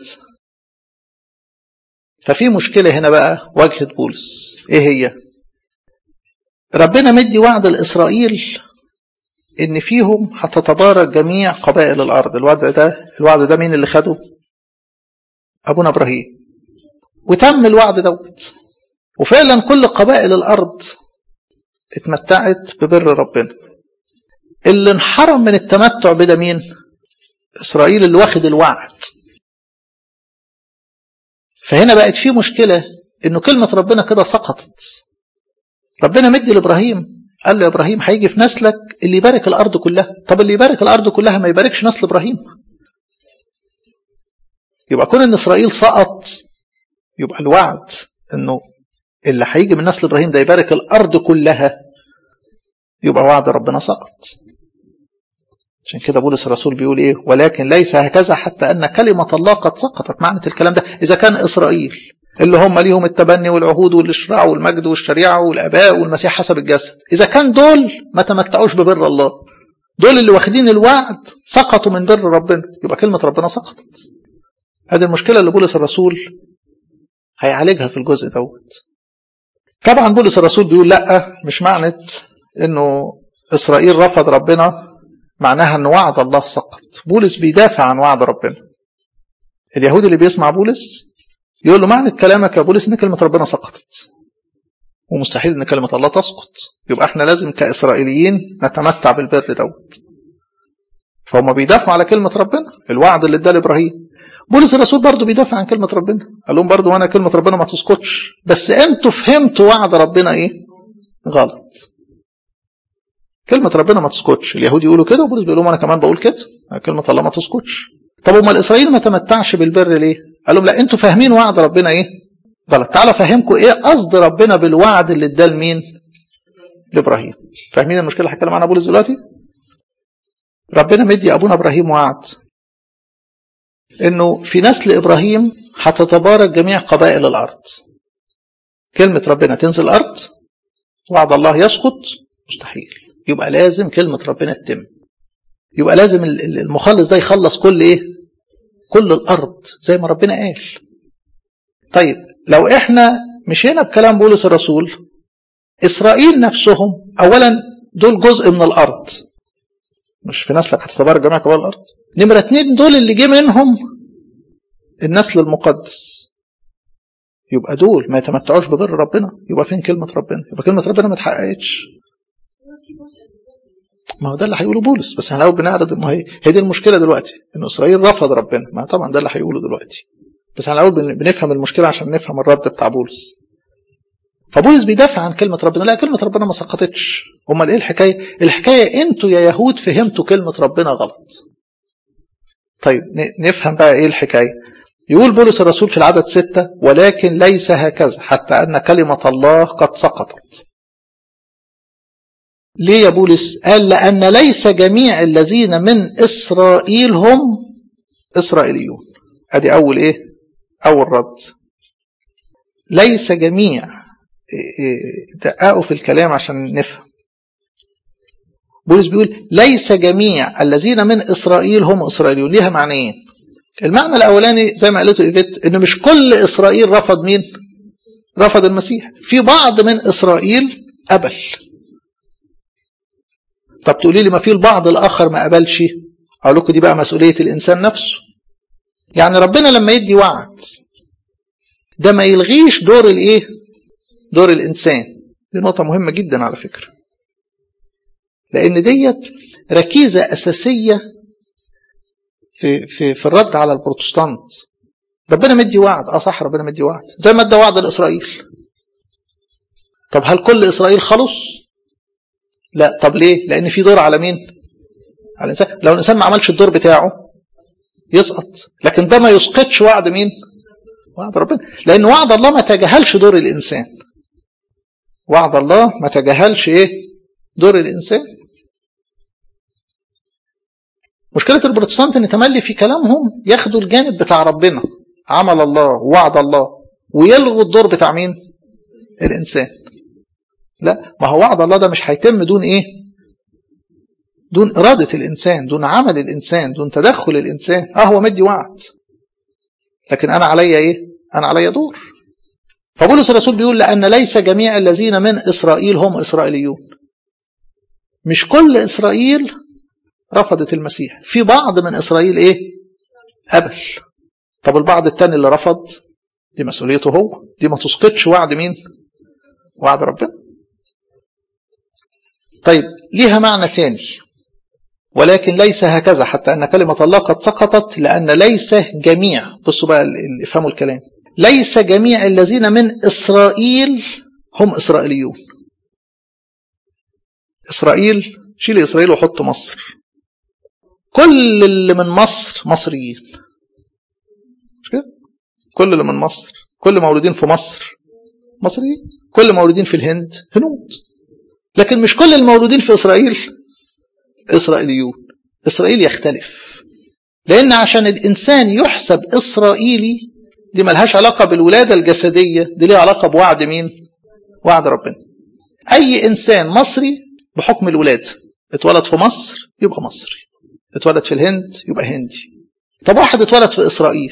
Speaker 1: ففي مشكلة هنا بقى واجهت بولس إيه هي؟ ربنا مدي وعد لإسرائيل إن فيهم هتتبارك جميع قبائل الأرض الوعد ده الوعد ده مين اللي خده؟ أبونا إبراهيم وتم الوعد دوت وفعلا كل قبائل الأرض اتمتعت ببر ربنا اللي انحرم من التمتع بده مين؟ إسرائيل اللي واخد الوعد فهنا بقت في مشكلة إنه كلمة ربنا كده سقطت ربنا مدي لإبراهيم قال له يا إبراهيم هيجي في نسلك اللي يبارك الأرض كلها طب اللي يبارك الأرض كلها ما يباركش نسل إبراهيم يبقى كون إن إسرائيل سقط يبقى الوعد إنه اللي هيجي من نسل إبراهيم ده يبارك الأرض كلها يبقى وعد ربنا سقط عشان كده بولس الرسول بيقول ايه ولكن ليس هكذا حتى ان كلمة الله قد سقطت معنى الكلام ده اذا كان اسرائيل اللي هم ليهم التبني والعهود والاشراع والمجد والشريعة والاباء والمسيح حسب الجسد اذا كان دول ما تمتعوش ببر الله دول اللي واخدين الوعد سقطوا من بر ربنا يبقى كلمة ربنا سقطت هذه المشكلة اللي بولس الرسول هيعالجها في الجزء دوت طبعا بولس الرسول بيقول لا مش معنى انه اسرائيل رفض ربنا معناها ان وعد الله سقط بولس بيدافع عن وعد ربنا اليهودي اللي بيسمع بولس يقول له معنى كلامك يا بولس ان كلمة ربنا سقطت ومستحيل ان كلمة الله تسقط يبقى احنا لازم كإسرائيليين نتمتع بالبر دوت فهم بيدافعوا على كلمة ربنا الوعد اللي اداه لابراهيم بولس الرسول برضه بيدافع عن كلمة ربنا قال لهم برضه وانا كلمة ربنا ما تسقطش بس انتوا فهمتوا وعد ربنا ايه غلط كلمة ربنا ما تسكتش اليهود يقولوا كده وبولس بيقول لهم أنا كمان بقول كده كلمة الله ما تسكتش طب أمال إسرائيل ما تمتعش بالبر ليه؟ قال لهم لا أنتوا فاهمين وعد ربنا إيه؟ غلط تعالى أفهمكم إيه قصد ربنا بالوعد اللي اداه لمين؟ لإبراهيم فاهمين المشكلة اللي هتكلم عنها بولس دلوقتي؟ ربنا مدي أبونا إبراهيم وعد إنه في نسل إبراهيم هتتبارك جميع قبائل الأرض كلمة ربنا تنزل الأرض وعد الله يسقط مستحيل يبقى لازم كلمة ربنا تتم يبقى لازم المخلص ده يخلص كل ايه كل الارض زي ما ربنا قال طيب لو احنا مشينا بكلام بولس الرسول اسرائيل نفسهم اولا دول جزء من الارض مش في نسلك هتتبارك جميع قبائل الارض نمرة اتنين دول اللي جه منهم النسل المقدس يبقى دول ما يتمتعوش ببر ربنا يبقى فين كلمة ربنا يبقى كلمة ربنا ما اتحققتش ما هو ده اللي هيقوله بولس بس احنا الاول بنعرض ما هي هي دي المشكله دلوقتي ان اسرائيل رفض ربنا ما طبعا ده اللي هيقوله دلوقتي بس احنا الاول بنفهم المشكله عشان نفهم الرد بتاع بولس فبولس بيدافع عن كلمه ربنا لا كلمه ربنا ما سقطتش امال ايه الحكايه الحكايه انتوا يا يهود فهمتوا كلمه ربنا غلط طيب نفهم بقى ايه الحكايه يقول بولس الرسول في العدد ستة ولكن ليس هكذا حتى أن كلمة الله قد سقطت ليه يا بولس قال لأن ليس جميع الذين من إسرائيل هم إسرائيليون ادي أول إيه أول رد ليس جميع دققوا في الكلام عشان نفهم بولس بيقول ليس جميع الذين من إسرائيل هم إسرائيليون ليها معنيين المعنى الأولاني زي ما قالته إيفيت إن مش كل إسرائيل رفض مين رفض المسيح في بعض من إسرائيل قبل طب تقولي لي ما في البعض الآخر ما قبلش أقول لكم دي بقى مسؤولية الإنسان نفسه يعني ربنا لما يدي وعد ده ما يلغيش دور الإيه دور الإنسان دي نقطة مهمة جدا على فكرة لأن ديت ركيزة أساسية في, في, في الرد على البروتستانت ربنا مدي وعد اه صح ربنا مدي وعد زي ما ادى وعد لاسرائيل طب هل كل اسرائيل خلص لا طب ليه لان في دور على مين على الانسان لو الانسان ما عملش الدور بتاعه يسقط لكن ده ما يسقطش وعد مين وعد ربنا لان وعد الله ما تجاهلش دور الانسان وعد الله ما تجاهلش ايه دور الانسان مشكلة البروتستانت ان تملي في كلامهم ياخدوا الجانب بتاع ربنا عمل الله وعد الله ويلغوا الدور بتاع مين الانسان لا ما هو وعد الله ده مش هيتم دون ايه دون إرادة الإنسان دون عمل الإنسان دون تدخل الإنسان اه هو مدي وعد لكن أنا عليا إيه أنا عليا دور فبولس الرسول بيقول لأن ليس جميع الذين من إسرائيل هم إسرائيليون مش كل إسرائيل رفضت المسيح في بعض من إسرائيل إيه قبل طب البعض التاني اللي رفض دي مسؤوليته هو دي ما تسقطش وعد مين وعد ربنا طيب ليها معنى تاني ولكن ليس هكذا حتى أن كلمة الله قد سقطت لأن ليس جميع بصوا بقى اللي افهموا الكلام ليس جميع الذين من إسرائيل هم إسرائيليون إسرائيل شيل إسرائيل وحط مصر كل اللي من مصر مصريين مش كده؟ كل اللي من مصر كل مولودين في مصر مصريين كل مولودين في الهند هنود لكن مش كل المولودين في إسرائيل إسرائيليون إسرائيل يختلف لأن عشان الإنسان يحسب إسرائيلي دي ملهاش علاقة بالولادة الجسدية دي ليها علاقة بوعد مين وعد ربنا أي إنسان مصري بحكم الولادة اتولد في مصر يبقى مصري اتولد في الهند يبقى هندي طب واحد اتولد في إسرائيل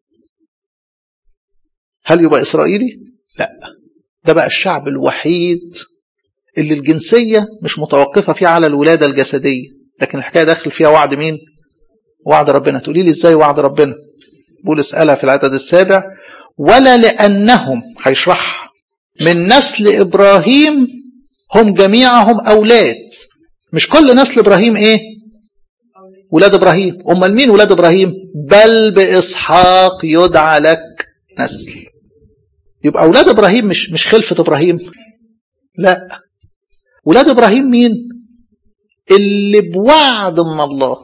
Speaker 1: هل يبقى إسرائيلي؟ لا ده بقى الشعب الوحيد اللي الجنسية مش متوقفة فيه على الولادة الجسدية لكن الحكاية داخل فيها وعد مين وعد ربنا تقولي لي ازاي وعد ربنا بولس قالها في العدد السابع ولا لأنهم هيشرحها من نسل إبراهيم هم جميعهم أولاد مش كل نسل إبراهيم إيه ولاد إبراهيم أمال مين ولاد إبراهيم بل بإسحاق يدعى لك نسل يبقى أولاد إبراهيم مش مش خلفة إبراهيم لا ولاد إبراهيم مين اللي بوعد من الله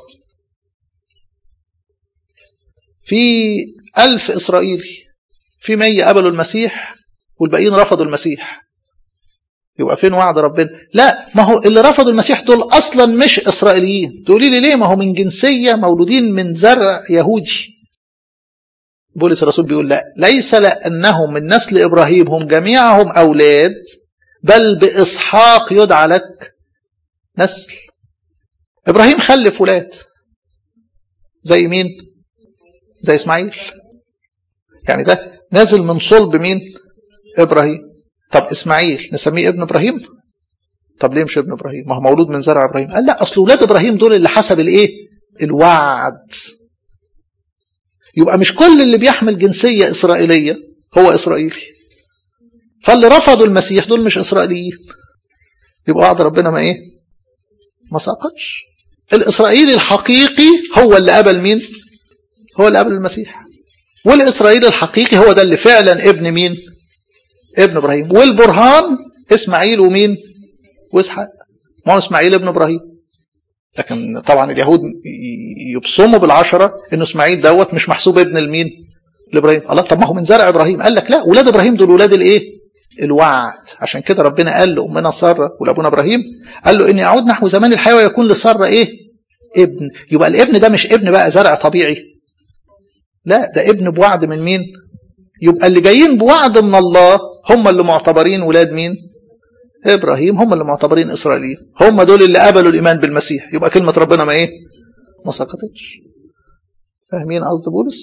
Speaker 1: في ألف إسرائيلي في مية قبلوا المسيح والباقيين رفضوا المسيح يبقى فين وعد ربنا لا ما هو اللي رفضوا المسيح دول أصلا مش إسرائيليين تقولي لي ليه ما هو من جنسية مولودين من زرع يهودي بولس الرسول بيقول لا ليس لأنهم من نسل إبراهيم هم جميعهم أولاد بل بإسحاق يدعى لك نسل إبراهيم خلف ولاد زي مين زي إسماعيل يعني ده نازل من صلب مين إبراهيم طب إسماعيل نسميه ابن إبراهيم طب ليه مش ابن إبراهيم ما هو مولود من زرع إبراهيم قال لا أصل ولاد إبراهيم دول اللي حسب الإيه الوعد يبقى مش كل اللي بيحمل جنسية إسرائيلية هو إسرائيلي فاللي رفضوا المسيح دول مش إسرائيليين يبقى وعد ربنا ما إيه ما سقطش الإسرائيلي الحقيقي هو اللي قبل مين هو اللي قبل المسيح والإسرائيلي الحقيقي هو ده اللي فعلا ابن مين ابن إبراهيم والبرهان إسماعيل ومين وإسحاق ما هو إسماعيل ابن إبراهيم لكن طبعا اليهود يبصموا بالعشرة إنه إسماعيل دوت مش محسوب ابن المين لإبراهيم الله طب ما هو من زرع إبراهيم قال لك لا ولاد إبراهيم دول ولاد الإيه الوعد عشان كده ربنا قال لأمنا سارة ولأبونا إبراهيم قال له إني أعود نحو زمان الحياة ويكون لسارة إيه ابن يبقى الابن ده مش ابن بقى زرع طبيعي لا ده ابن بوعد من مين يبقى اللي جايين بوعد من الله هم اللي معتبرين ولاد مين ابراهيم هم اللي معتبرين اسرائيليين هم دول اللي قبلوا الايمان بالمسيح يبقى كلمه ربنا ما ايه ما سقطتش فاهمين قصد بولس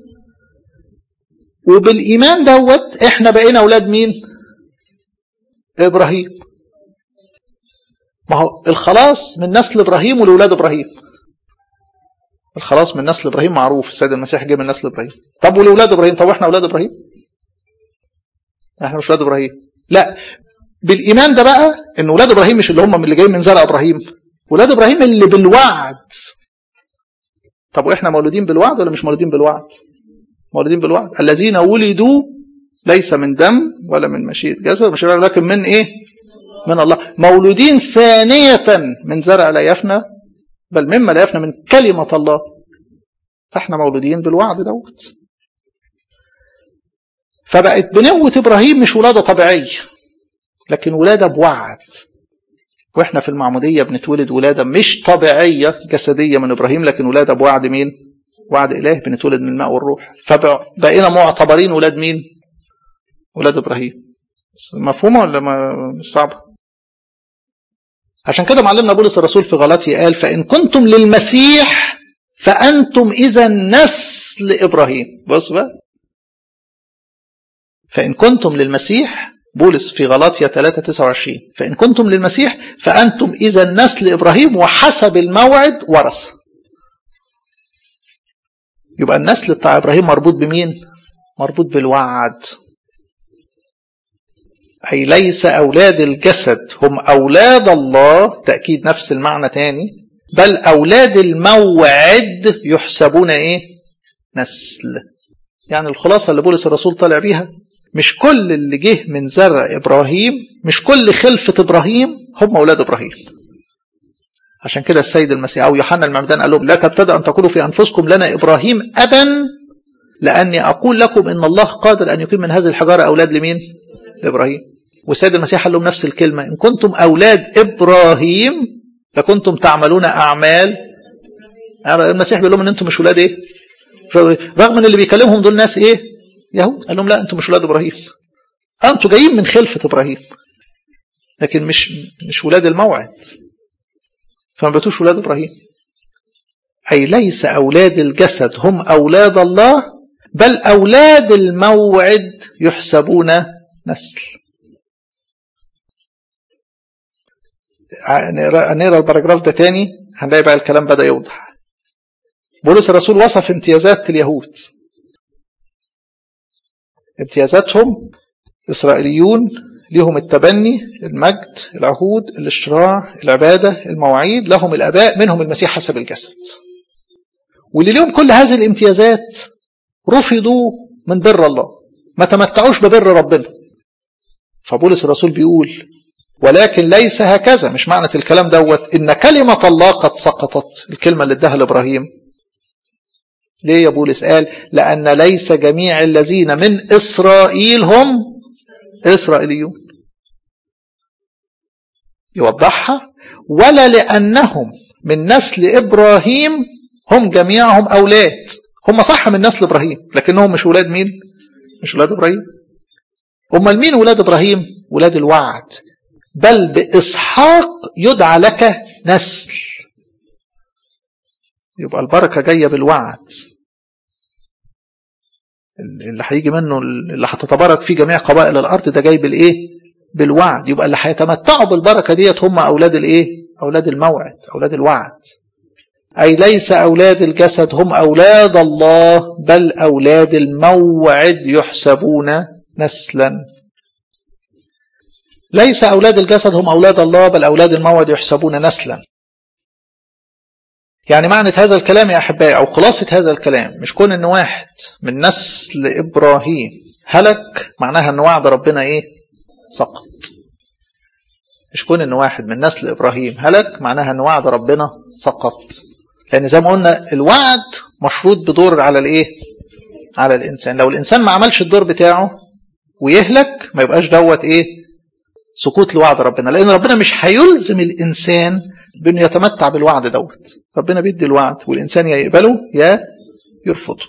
Speaker 1: وبالايمان دوت احنا بقينا اولاد مين ابراهيم ما هو الخلاص من نسل ابراهيم ولولاد ابراهيم الخلاص من نسل ابراهيم معروف السيد المسيح جه من نسل ابراهيم طب ولولاد ابراهيم طب احنا اولاد ابراهيم احنا مش اولاد ابراهيم لا بالايمان ده بقى ان ولاد ابراهيم مش اللي هم من اللي جايين من زرع ابراهيم ولاد ابراهيم اللي بالوعد طب واحنا مولودين بالوعد ولا مش مولودين بالوعد مولودين بالوعد الذين ولدوا ليس من دم ولا من مشيئة جسد مشيئة لكن من ايه من الله مولودين ثانية من زرع لا يفنى بل مما لا يفنى من كلمة الله فاحنا مولودين بالوعد دوت فبقت بنوة إبراهيم مش ولادة طبيعية لكن ولادة بوعد واحنا في المعمودية بنتولد ولادة مش طبيعية جسدية من إبراهيم لكن ولادة بوعد مين وعد إله بنتولد من الماء والروح فبقينا معتبرين ولاد مين ولاد ابراهيم بس مفهومه ولا ما مش صعبه عشان كده معلمنا بولس الرسول في غلطي قال فان كنتم للمسيح فانتم اذا نسل ابراهيم بص بقى فان كنتم للمسيح بولس في غلاطيا 3 29 فان كنتم للمسيح فانتم اذا نسل ابراهيم وحسب الموعد ورث يبقى النسل بتاع ابراهيم مربوط بمين مربوط بالوعد أي ليس أولاد الجسد هم أولاد الله تأكيد نفس المعنى تاني بل أولاد الموعد يحسبون إيه نسل يعني الخلاصة اللي بولس الرسول طالع بيها مش كل اللي جه من زرع إبراهيم مش كل خلفة إبراهيم هم أولاد إبراهيم عشان كده السيد المسيح أو يوحنا المعمدان قال لهم لا تبتدأ أن تقولوا في أنفسكم لنا إبراهيم أبا لأني أقول لكم إن الله قادر أن يقيم من هذه الحجارة أولاد لمين؟ لإبراهيم والسيد المسيح قال لهم نفس الكلمة إن كنتم أولاد إبراهيم لكنتم تعملون أعمال المسيح بيقول لهم إن أنتم مش ولاد إيه؟ رغم إن اللي بيكلمهم دول ناس إيه؟ يهود قال لهم لا أنتم مش ولاد إبراهيم أنتم جايين من خلفة إبراهيم لكن مش مش ولاد الموعد فما بقيتوش ولاد إبراهيم أي ليس أولاد الجسد هم أولاد الله بل أولاد الموعد يحسبون نسل نقرا الباراجراف ده تاني هنلاقي بقى الكلام بدأ يوضح بولس الرسول وصف امتيازات اليهود امتيازاتهم إسرائيليون لهم التبني المجد العهود الاشتراع العبادة المواعيد لهم الأباء منهم المسيح حسب الجسد واللي لهم كل هذه الامتيازات رفضوا من بر الله ما تمتعوش ببر ربنا فبولس الرسول بيقول ولكن ليس هكذا مش معنى الكلام دوت ان كلمة الله قد سقطت الكلمة اللي اداها لابراهيم ليه يا بولس قال لأن ليس جميع الذين من إسرائيل هم إسرائيليون يوضحها ولا لأنهم من نسل إبراهيم هم جميعهم أولاد هم صح من نسل إبراهيم لكنهم مش ولاد مين مش ولاد إبراهيم أمال مين ولاد إبراهيم ولاد الوعد بل بإسحاق يدعى لك نسل يبقى البركة جاية بالوعد اللي هيجي منه اللي هتتبارك فيه جميع قبائل الأرض ده جاي بالإيه بالوعد يبقى اللي هيتمتعوا بالبركة ديت هم أولاد الإيه أولاد الموعد أولاد الوعد أي ليس أولاد الجسد هم أولاد الله بل أولاد الموعد يحسبون نسلا ليس أولاد الجسد هم أولاد الله بل أولاد الموعد يحسبون نسلا يعني معنى هذا الكلام يا أحبائي أو خلاصة هذا الكلام مش كون أن واحد من نسل إبراهيم هلك معناها أن وعد ربنا إيه سقط مش كون أن واحد من نسل إبراهيم هلك معناها أن وعد ربنا سقط لأن زي ما قلنا الوعد مشروط بدور على الإيه على الإنسان لو الإنسان ما عملش الدور بتاعه ويهلك ما يبقاش دوت إيه سقوط لوعد ربنا لأن ربنا مش هيلزم الإنسان بأنه يتمتع بالوعد دوت ربنا بيدي الوعد والإنسان يا يقبله يا يرفضه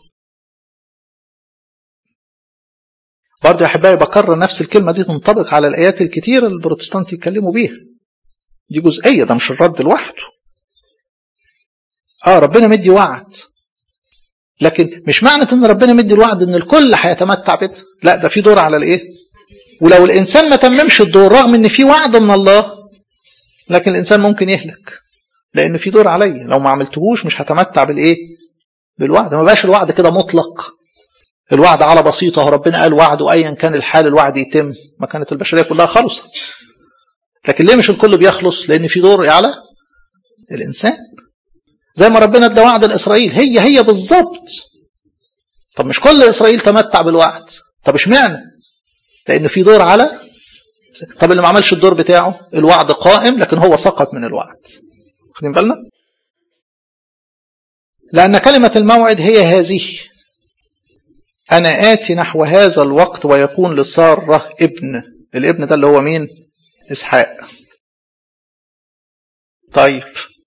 Speaker 1: برضه يا أحبائي بكرر نفس الكلمة دي تنطبق على الآيات الكتيرة اللي البروتستانت يتكلموا بيها دي جزئية ده مش الرد لوحده اه ربنا مدي وعد لكن مش معنى ان ربنا مدي الوعد ان الكل هيتمتع بده لا ده في دور على الايه ولو الانسان ما تممش الدور رغم ان في وعد من الله لكن الانسان ممكن يهلك لان في دور عليا لو ما عملتهوش مش هتمتع بالايه بالوعد ما بقاش الوعد كده مطلق الوعد على بسيطه ربنا قال وعد وايا كان الحال الوعد يتم ما كانت البشريه كلها خلصت لكن ليه مش الكل بيخلص لان في دور على الانسان زي ما ربنا ادى وعد لاسرائيل هي هي بالظبط طب مش كل اسرائيل تمتع بالوعد طب اشمعنى لان في دور على طب اللي ما عملش الدور بتاعه الوعد قائم لكن هو سقط من الوعد واخدين بالنا لان كلمه الموعد هي هذه انا اتي نحو هذا الوقت ويكون لساره ابن الابن ده اللي هو مين اسحاق طيب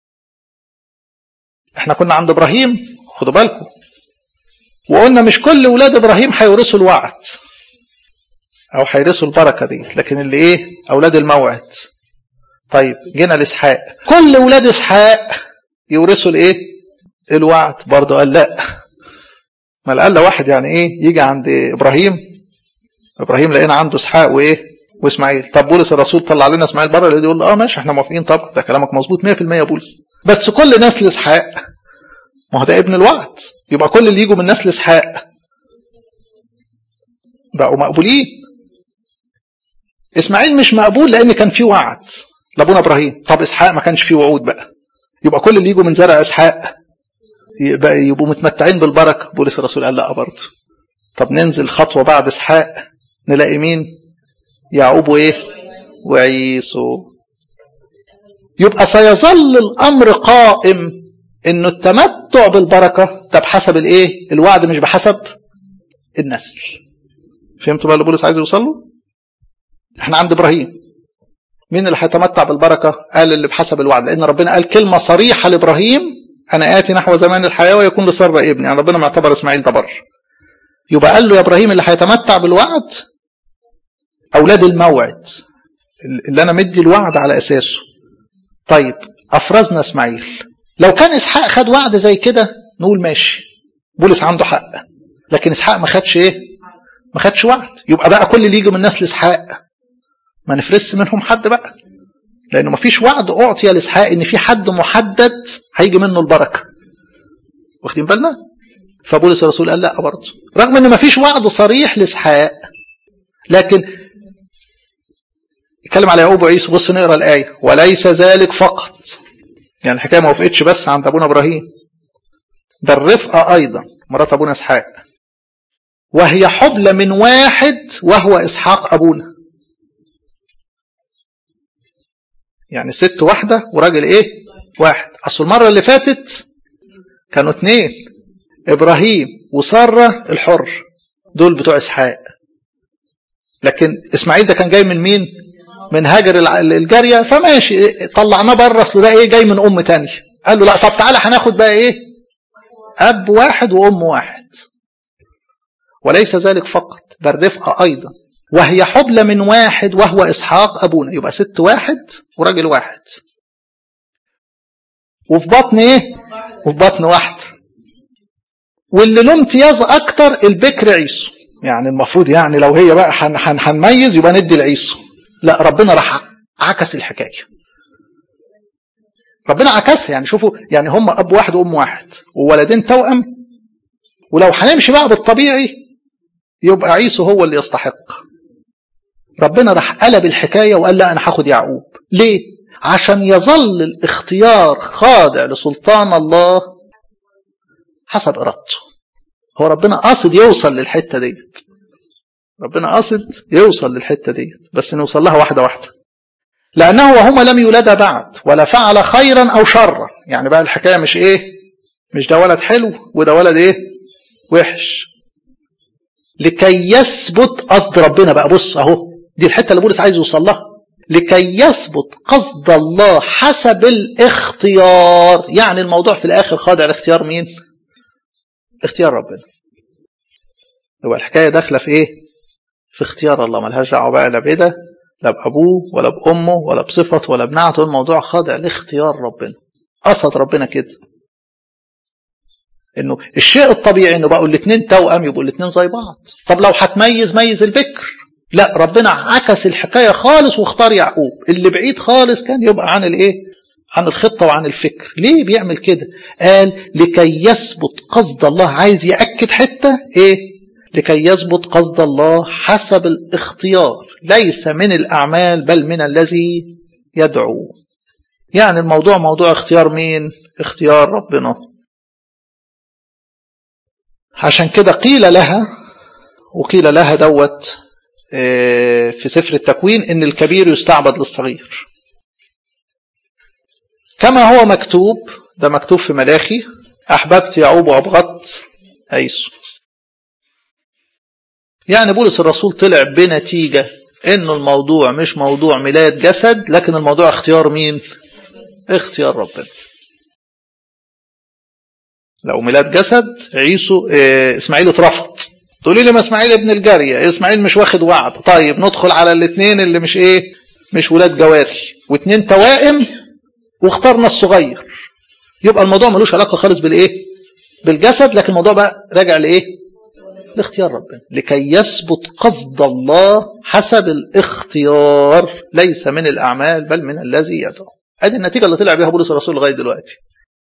Speaker 1: احنا كنا عند ابراهيم خدوا بالكم وقلنا مش كل ولاد ابراهيم هيورثوا الوعد او هيرثوا البركه دي لكن اللي ايه اولاد الموعد طيب جينا لاسحاق كل اولاد اسحاق يورثوا الايه الوعد برضه قال لا ما قال واحد يعني ايه يجي عند ابراهيم ابراهيم لقينا عنده اسحاق وايه واسماعيل طب بولس الرسول طلع لنا اسماعيل بره اللي يقول اه ماشي احنا موافقين طبعا ده كلامك مظبوط 100% يا بولس بس كل نسل اسحاق ما هو ده ابن الوعد يبقى كل اللي يجوا من نسل اسحاق بقوا مقبولين اسماعيل مش مقبول لان كان في وعد لابونا ابراهيم طب اسحاق ما كانش فيه وعود بقى يبقى كل اللي يجوا من زرع اسحاق يبقى يبقوا متمتعين بالبركه بولس الرسول قال لا برضه طب ننزل خطوه بعد اسحاق نلاقي مين يعقوب وايه وعيسو يبقى سيظل الامر قائم انه التمتع بالبركه ده بحسب الايه الوعد مش بحسب النسل فهمتوا بقى اللي بولس عايز يوصل له احنا عند ابراهيم مين اللي هيتمتع بالبركه قال اللي بحسب الوعد لان ربنا قال كلمه صريحه لابراهيم انا اتي نحو زمان الحياه ويكون لساره ابني يعني ربنا معتبر اسماعيل ده بر يبقى قال له يا ابراهيم اللي هيتمتع بالوعد اولاد الموعد اللي انا مدي الوعد على اساسه طيب افرزنا اسماعيل لو كان اسحاق خد وعد زي كده نقول ماشي بولس عنده حق لكن اسحاق ما خدش ايه ما خدش وعد يبقى بقى كل اللي يجي من نسل اسحاق ما نفرس منهم حد بقى لانه ما فيش وعد اعطي لاسحاق ان في حد محدد هيجي منه البركه واخدين بالنا فبولس الرسول قال لا برضه رغم ان ما فيش وعد صريح لاسحاق لكن يتكلم على يعقوب وعيسى بص نقرا الايه وليس ذلك فقط يعني الحكايه ما وقفتش بس عند ابونا ابراهيم ده الرفقه ايضا مرات ابونا اسحاق وهي حبلى من واحد وهو اسحاق ابونا يعني ست واحده وراجل ايه واحد اصل المره اللي فاتت كانوا اتنين ابراهيم وساره الحر دول بتوع اسحاق لكن اسماعيل ده كان جاي من مين من هاجر الجاريه فماشي طلعناه بره اصل ده ايه جاي من ام تانية قال له لا طب تعالى هناخد بقى ايه اب واحد وام واحد وليس ذلك فقط بل رفقه ايضا وهي حبلى من واحد وهو اسحاق ابونا يبقى ست واحد وراجل واحد وفي بطن ايه وفي بطن واحد واللي له امتياز اكتر البكر عيسو يعني المفروض يعني لو هي بقى هنميز يبقى ندي لعيسو لا ربنا راح عكس الحكايه ربنا عكسها يعني شوفوا يعني هم اب واحد وام واحد وولدين توأم ولو هنمشي بقى بالطبيعي يبقى عيسو هو اللي يستحق ربنا راح قلب الحكايه وقال لا انا هاخد يعقوب ليه عشان يظل الاختيار خاضع لسلطان الله حسب ارادته هو ربنا قاصد يوصل للحته ديت ربنا قاصد يوصل للحته ديت بس نوصل لها واحده واحده لانه وهما لم يولدا بعد ولا فعل خيرا او شرا يعني بقى الحكايه مش ايه مش ده ولد حلو وده ولد ايه وحش لكي يثبت قصد ربنا بقى بص اهو دي الحته اللي بولس عايز يوصل لها لكي يثبت قصد الله حسب الاختيار يعني الموضوع في الاخر خاضع لاختيار مين اختيار ربنا هو الحكايه داخله في ايه في اختيار الله ملهاش دعوه بقى لا بده لا بابوه ولا بامه ولا بصفته ولا بنعته الموضوع خاضع لاختيار ربنا قصد ربنا كده انه الشيء الطبيعي انه بقوا الاثنين توأم يبقوا الاثنين زي بعض طب لو هتميز ميز البكر لا ربنا عكس الحكايه خالص واختار يعقوب اللي بعيد خالص كان يبقى عن الايه عن الخطه وعن الفكر ليه بيعمل كده قال لكي يثبت قصد الله عايز ياكد حته ايه لكي يثبت قصد الله حسب الاختيار ليس من الاعمال بل من الذي يدعو يعني الموضوع موضوع اختيار مين اختيار ربنا عشان كده قيل لها وقيل لها دوت في سفر التكوين ان الكبير يستعبد للصغير كما هو مكتوب ده مكتوب في ملاخي احببت يعقوب وابغضت عيسو يعني بولس الرسول طلع بنتيجة انه الموضوع مش موضوع ميلاد جسد لكن الموضوع اختيار مين اختيار ربنا لو ميلاد جسد عيسو اه اسماعيل اترفض تقولي لي ما اسماعيل ابن الجاريه اسماعيل مش واخد وعد طيب ندخل على الاثنين اللي مش ايه مش ولاد جواري واثنين توائم واخترنا الصغير يبقى الموضوع ملوش علاقه خالص بالايه بالجسد لكن الموضوع بقى راجع لايه لاختيار ربنا لكي يثبت قصد الله حسب الاختيار ليس من الاعمال بل من الذي يدعو ادي النتيجه اللي طلع بيها بولس الرسول لغايه دلوقتي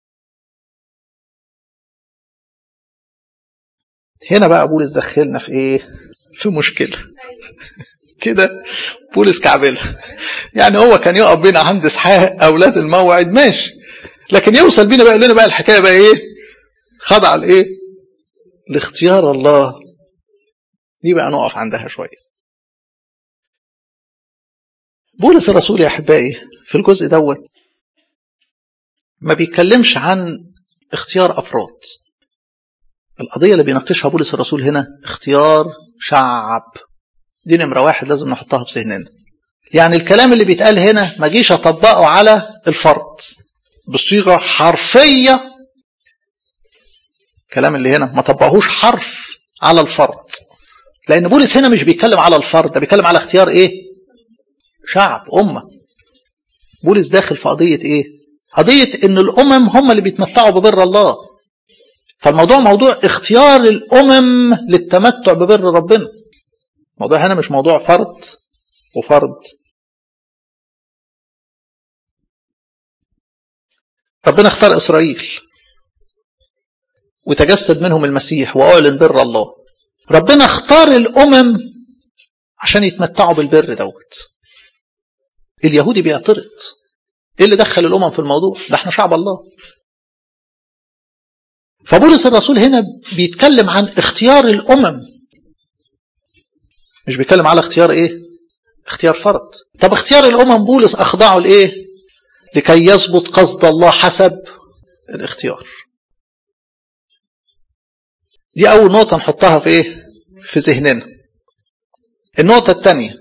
Speaker 1: هنا بقى بولس دخلنا في ايه في مشكله كده بولس كعبلها يعني هو كان يقف بينا عند اسحاق اولاد الموعد ماشي لكن يوصل بينا بقى لنا بقى الحكايه بقى ايه خضع لايه لاختيار الله دي بقى نقف عندها شويه بولس الرسول يا احبائي في الجزء دوت ما بيتكلمش عن اختيار افراد القضيه اللي بيناقشها بولس الرسول هنا اختيار شعب دي نمره واحد لازم نحطها في ذهننا يعني الكلام اللي بيتقال هنا ما جيش اطبقه على الفرد بصيغه حرفيه الكلام اللي هنا ما طبقهوش حرف على الفرد لان بولس هنا مش بيتكلم على الفرد ده بيتكلم على اختيار ايه شعب امه بولس داخل في قضيه ايه قضيه ان الامم هم اللي بيتمتعوا ببر الله فالموضوع موضوع اختيار الامم للتمتع ببر ربنا الموضوع هنا مش موضوع فرد وفرد ربنا اختار اسرائيل وتجسد منهم المسيح واعلن بر الله ربنا اختار الامم عشان يتمتعوا بالبر دوت اليهودي بيعترض ايه اللي دخل الامم في الموضوع ده احنا شعب الله فبولس الرسول هنا بيتكلم عن اختيار الامم مش بيتكلم على اختيار ايه اختيار فرد طب اختيار الامم بولس اخضعه لايه لكي يثبت قصد الله حسب الاختيار دي اول نقطه نحطها في ايه في ذهننا النقطه الثانيه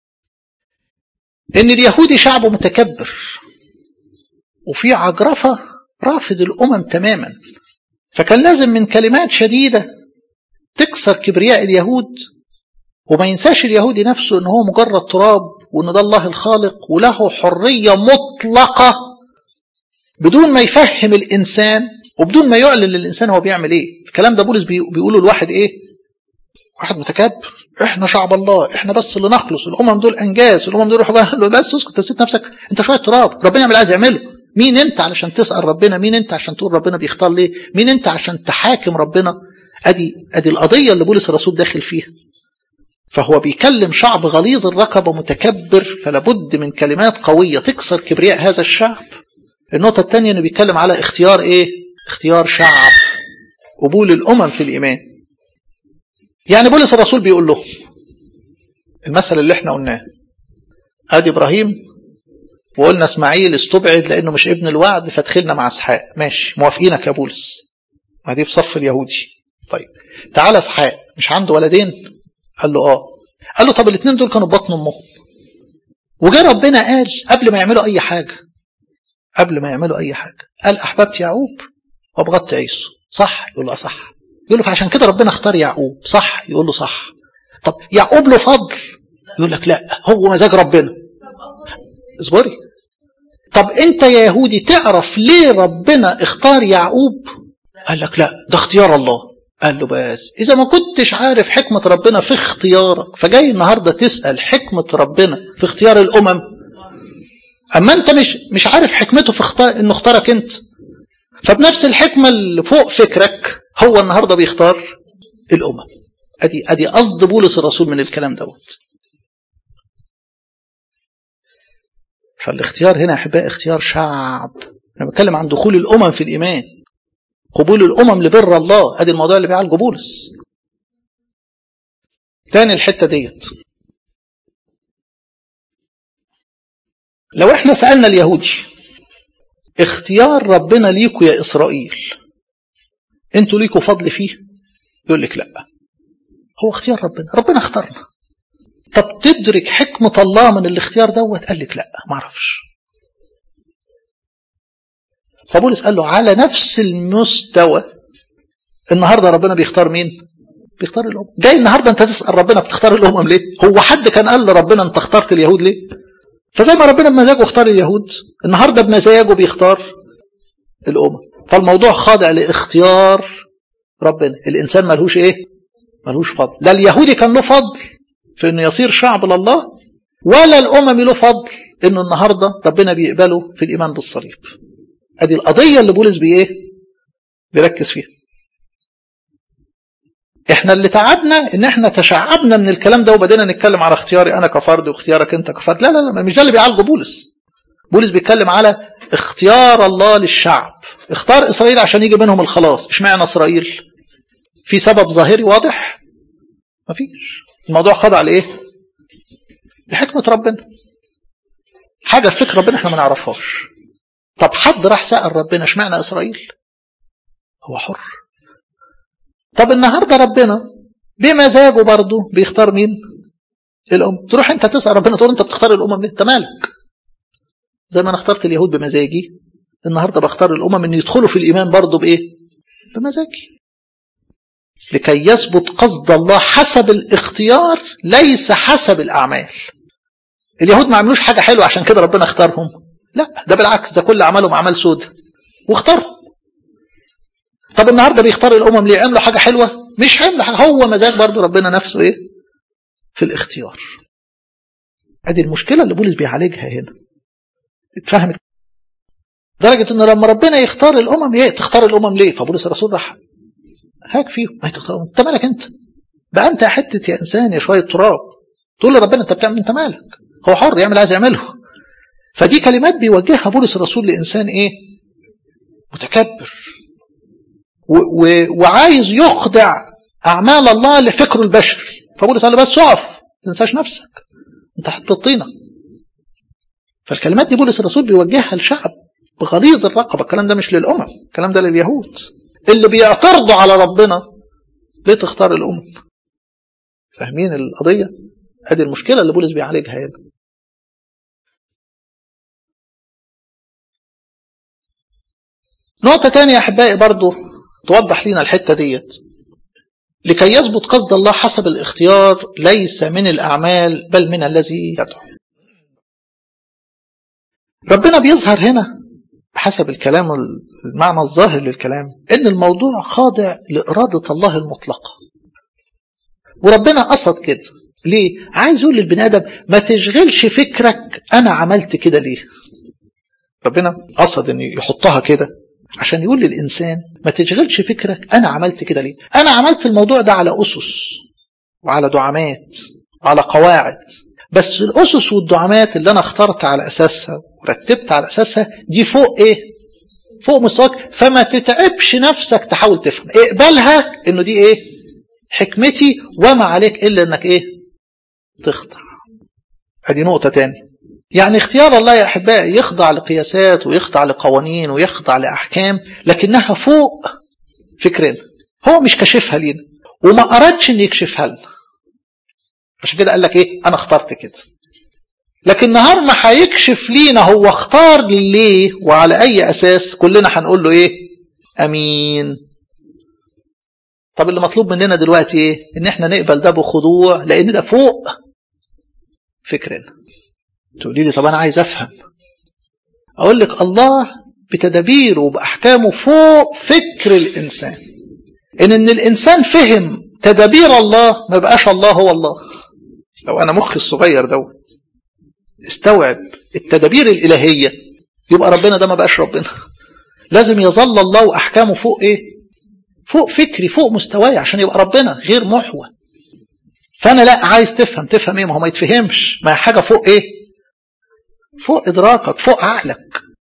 Speaker 1: ان اليهودي شعب متكبر وفي عجرفه رافض الامم تماما فكان لازم من كلمات شديده تكسر كبرياء اليهود وما ينساش اليهودي نفسه ان هو مجرد تراب وان ده الله الخالق وله حريه مطلقه بدون ما يفهم الانسان وبدون ما يعلن للانسان هو بيعمل ايه الكلام ده بولس بيقوله الواحد ايه واحد متكبر احنا شعب الله احنا بس اللي نخلص الامم دول انجاز الامم دول روحوا له بس اسكت نسيت نفسك انت شويه تراب ربنا يعمل عايز يعمله مين انت علشان تسال ربنا مين انت عشان تقول ربنا بيختار ليه مين انت عشان تحاكم ربنا ادي ادي القضيه اللي بولس الرسول داخل فيها فهو بيكلم شعب غليظ الرقبه متكبر فلا بد من كلمات قويه تكسر كبرياء هذا الشعب النقطه الثانيه انه بيتكلم على اختيار ايه اختيار شعب قبول الامم في الايمان يعني بولس الرسول بيقول له المثل اللي احنا قلناه ادي ابراهيم وقلنا اسماعيل استبعد لانه مش ابن الوعد فدخلنا مع اسحاق ماشي موافقينك يا بولس ما دي بصف اليهودي طيب تعالى اسحاق مش عنده ولدين قال له اه قال له طب الاثنين دول كانوا بطن امهم وجاء ربنا قال قبل ما يعملوا اي حاجه قبل ما يعملوا اي حاجه قال احببت يعقوب وابغضت عيسو صح يقول له صح يقول له فعشان كده ربنا اختار يعقوب صح يقول له صح طب يعقوب له فضل يقول لك لا هو مزاج ربنا اصبري طب انت يا يهودي تعرف ليه ربنا اختار يعقوب قال لك لا ده اختيار الله قال له بس اذا ما كنتش عارف حكمة ربنا في اختيارك فجاي النهاردة تسأل حكمة ربنا في اختيار الامم اما انت مش مش عارف حكمته في اختار انه اختارك انت فبنفس الحكمة اللي فوق فكرك هو النهاردة بيختار الامم ادي ادي قصد بولس الرسول من الكلام دوت فالاختيار هنا احباء اختيار شعب انا بتكلم عن دخول الامم في الايمان قبول الامم لبر الله ادي الموضوع اللي بيعالجه بولس تاني الحته ديت لو احنا سالنا اليهودي اختيار ربنا ليكوا يا اسرائيل انتوا ليكوا فضل فيه يقول لك لا هو اختيار ربنا ربنا اختارنا طب تدرك حكمة الله من الاختيار دوت قال لك لا ما اعرفش فبولس قال له على نفس المستوى النهارده ربنا بيختار مين بيختار الامم جاي النهارده انت تسال ربنا بتختار الامم ليه هو حد كان قال لربنا انت اخترت اليهود ليه فزي ما ربنا بمزاجه اختار اليهود النهارده بمزاجه بيختار الامم فالموضوع خاضع لاختيار ربنا الانسان ملهوش ايه ملهوش فضل لا اليهودي كان له فضل في انه يصير شعب لله ولا الامم له فضل انه النهارده ربنا بيقبله في الايمان بالصليب ادي القضيه اللي بولس بايه بيركز فيها احنا اللي تعبنا ان احنا تشعبنا من الكلام ده وبدينا نتكلم على اختياري انا كفرد واختيارك انت كفرد لا لا لا مش ده اللي بيعالجه بولس بولس بيتكلم على اختيار الله للشعب اختار اسرائيل عشان يجي منهم الخلاص اشمعنى اسرائيل في سبب ظاهري واضح مفيش الموضوع خضع لايه لحكمه ربنا حاجه في فكر ربنا احنا ما نعرفهاش طب حد راح سأل ربنا اشمعنى اسرائيل هو حر طب النهارده ربنا بمزاجه برضه بيختار مين الام تروح انت تسال ربنا تقول انت بتختار الامم ليه انت مالك زي ما انا اخترت اليهود بمزاجي النهارده بختار الامم ان يدخلوا في الايمان برضه بايه بمزاجي لكي يثبت قصد الله حسب الاختيار ليس حسب الاعمال اليهود ما عملوش حاجه حلوه عشان كده ربنا اختارهم لا ده بالعكس ده كل اعمالهم اعمال سودة واختارهم طب النهارده بيختار الامم ليه عملوا حاجه حلوه مش عملوا حاجه هو مزاج برضه ربنا نفسه ايه في الاختيار ادي المشكله اللي بولس بيعالجها هنا اتفهمت لدرجه انه لما ربنا يختار الامم ايه تختار الامم ليه فبولس الرسول راح هاك فيهم ما تختار انت مالك انت بقى انت حته يا انسان يا شويه تراب تقول لربنا انت بتعمل انت مالك هو حر يعمل عايز يعمله فدي كلمات بيوجهها بولس الرسول لانسان ايه متكبر و و وعايز يخضع اعمال الله لفكره البشري فبولس قال له بس اقف ما تنساش نفسك انت حته الطينه فالكلمات دي بولس الرسول بيوجهها لشعب بغليظ الرقبه الكلام ده مش للامم الكلام ده لليهود اللي بيعترضوا على ربنا ليه تختار الامم فاهمين القضيه هذه المشكله اللي بولس بيعالجها هنا نقطة تانية يا أحبائي برضو توضح لنا الحتة ديت لكي يثبت قصد الله حسب الاختيار ليس من الأعمال بل من الذي يدعو ربنا بيظهر هنا بحسب الكلام المعنى الظاهر للكلام ان الموضوع خاضع لإرادة الله المطلقة وربنا قصد كده ليه عايز يقول للبني آدم ما تشغلش فكرك أنا عملت كده ليه ربنا قصد ان يحطها كده عشان يقول للإنسان ما تشغلش فكرك أنا عملت كده ليه أنا عملت الموضوع ده على أسس وعلى دعامات وعلى قواعد بس الأسس والدعامات اللي أنا اخترت على أساسها ورتبت على أساسها دي فوق إيه فوق مستواك فما تتعبش نفسك تحاول تفهم اقبلها إنه دي إيه حكمتي وما عليك إلا إنك إيه تخضع هذه نقطة تانية يعني اختيار الله يا أحبائي يخضع لقياسات ويخضع لقوانين ويخضع لأحكام لكنها فوق فكرنا هو مش كشفها لينا وما أردش أن يكشفها لنا عشان كده قال لك إيه أنا اخترت كده لكن نهار ما هيكشف لينا هو اختار ليه وعلى أي أساس كلنا هنقول له إيه أمين طب اللي مطلوب مننا دلوقتي إيه إن إحنا نقبل ده بخضوع لأن ده فوق فكرنا تقولي لي طب أنا عايز أفهم أقول لك الله بتدابيره وبأحكامه فوق فكر الإنسان إن إن الإنسان فهم تدابير الله ما بقاش الله هو الله لو أنا مخي الصغير دوت استوعب التدابير الإلهية يبقى ربنا ده ما بقاش ربنا لازم يظل الله وأحكامه فوق إيه فوق فكري فوق مستواي عشان يبقى ربنا غير محور فأنا لا عايز تفهم تفهم إيه ما هو ما يتفهمش ما حاجة فوق إيه فوق إدراكك فوق عقلك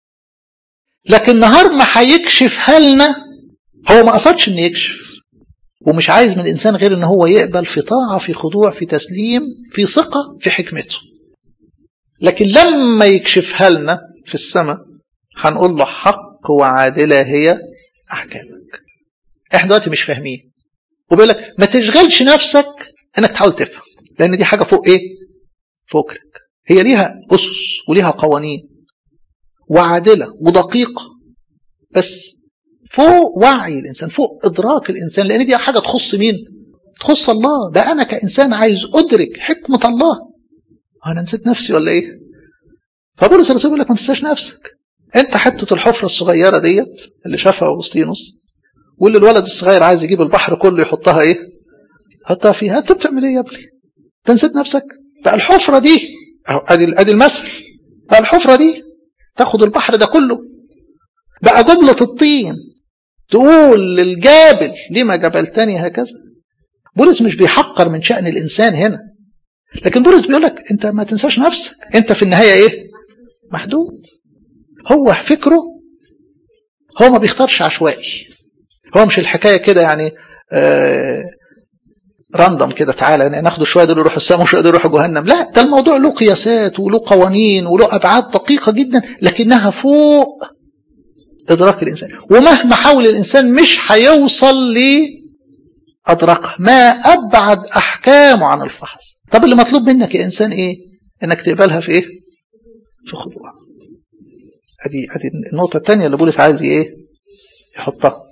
Speaker 1: لكن نهار ما هيكشفها لنا هو ما قصدش إن يكشف ومش عايز من الإنسان غير إن هو يقبل في طاعة في خضوع في تسليم في ثقة في حكمته لكن لما يكشفها لنا في السماء هنقول له حق وعادلة هي أحكامك احنا دلوقتي مش فاهمين وبيقول لك ما تشغلش نفسك انك تحاول تفهم لان دي حاجه فوق ايه فوقك هي ليها اسس وليها قوانين وعادله ودقيقه بس فوق وعي الانسان فوق ادراك الانسان لان دي حاجه تخص مين تخص الله ده انا كانسان عايز ادرك حكمه الله انا نسيت نفسي ولا ايه فبولس الرسول يقول لك ما تنساش نفسك انت حته الحفره الصغيره ديت اللي شافها اغسطينوس واللي الولد الصغير عايز يجيب البحر كله يحطها ايه حطها فيها انت بتعمل ايه يا ابني انت نسيت نفسك بقى الحفره دي ادي ادي المثل بقى الحفره دي تاخد البحر ده كله بقى جمله الطين تقول للجابل لما جبلتني هكذا بولس مش بيحقر من شأن الإنسان هنا لكن بولس بيقول لك أنت ما تنساش نفسك أنت في النهاية إيه محدود هو فكره هو ما بيختارش عشوائي هو مش الحكاية كده يعني آه راندم كده تعالى ناخد شويه دول يروحوا السماء وشويه دول يروحوا جهنم لا ده الموضوع له قياسات وله قوانين وله ابعاد دقيقه جدا لكنها فوق ادراك الانسان ومهما حاول الانسان مش هيوصل لادراكها ما ابعد احكامه عن الفحص طب اللي مطلوب منك يا انسان ايه انك تقبلها في ايه في خضوع ادي ادي النقطه الثانيه اللي بولس عايز ايه يحطها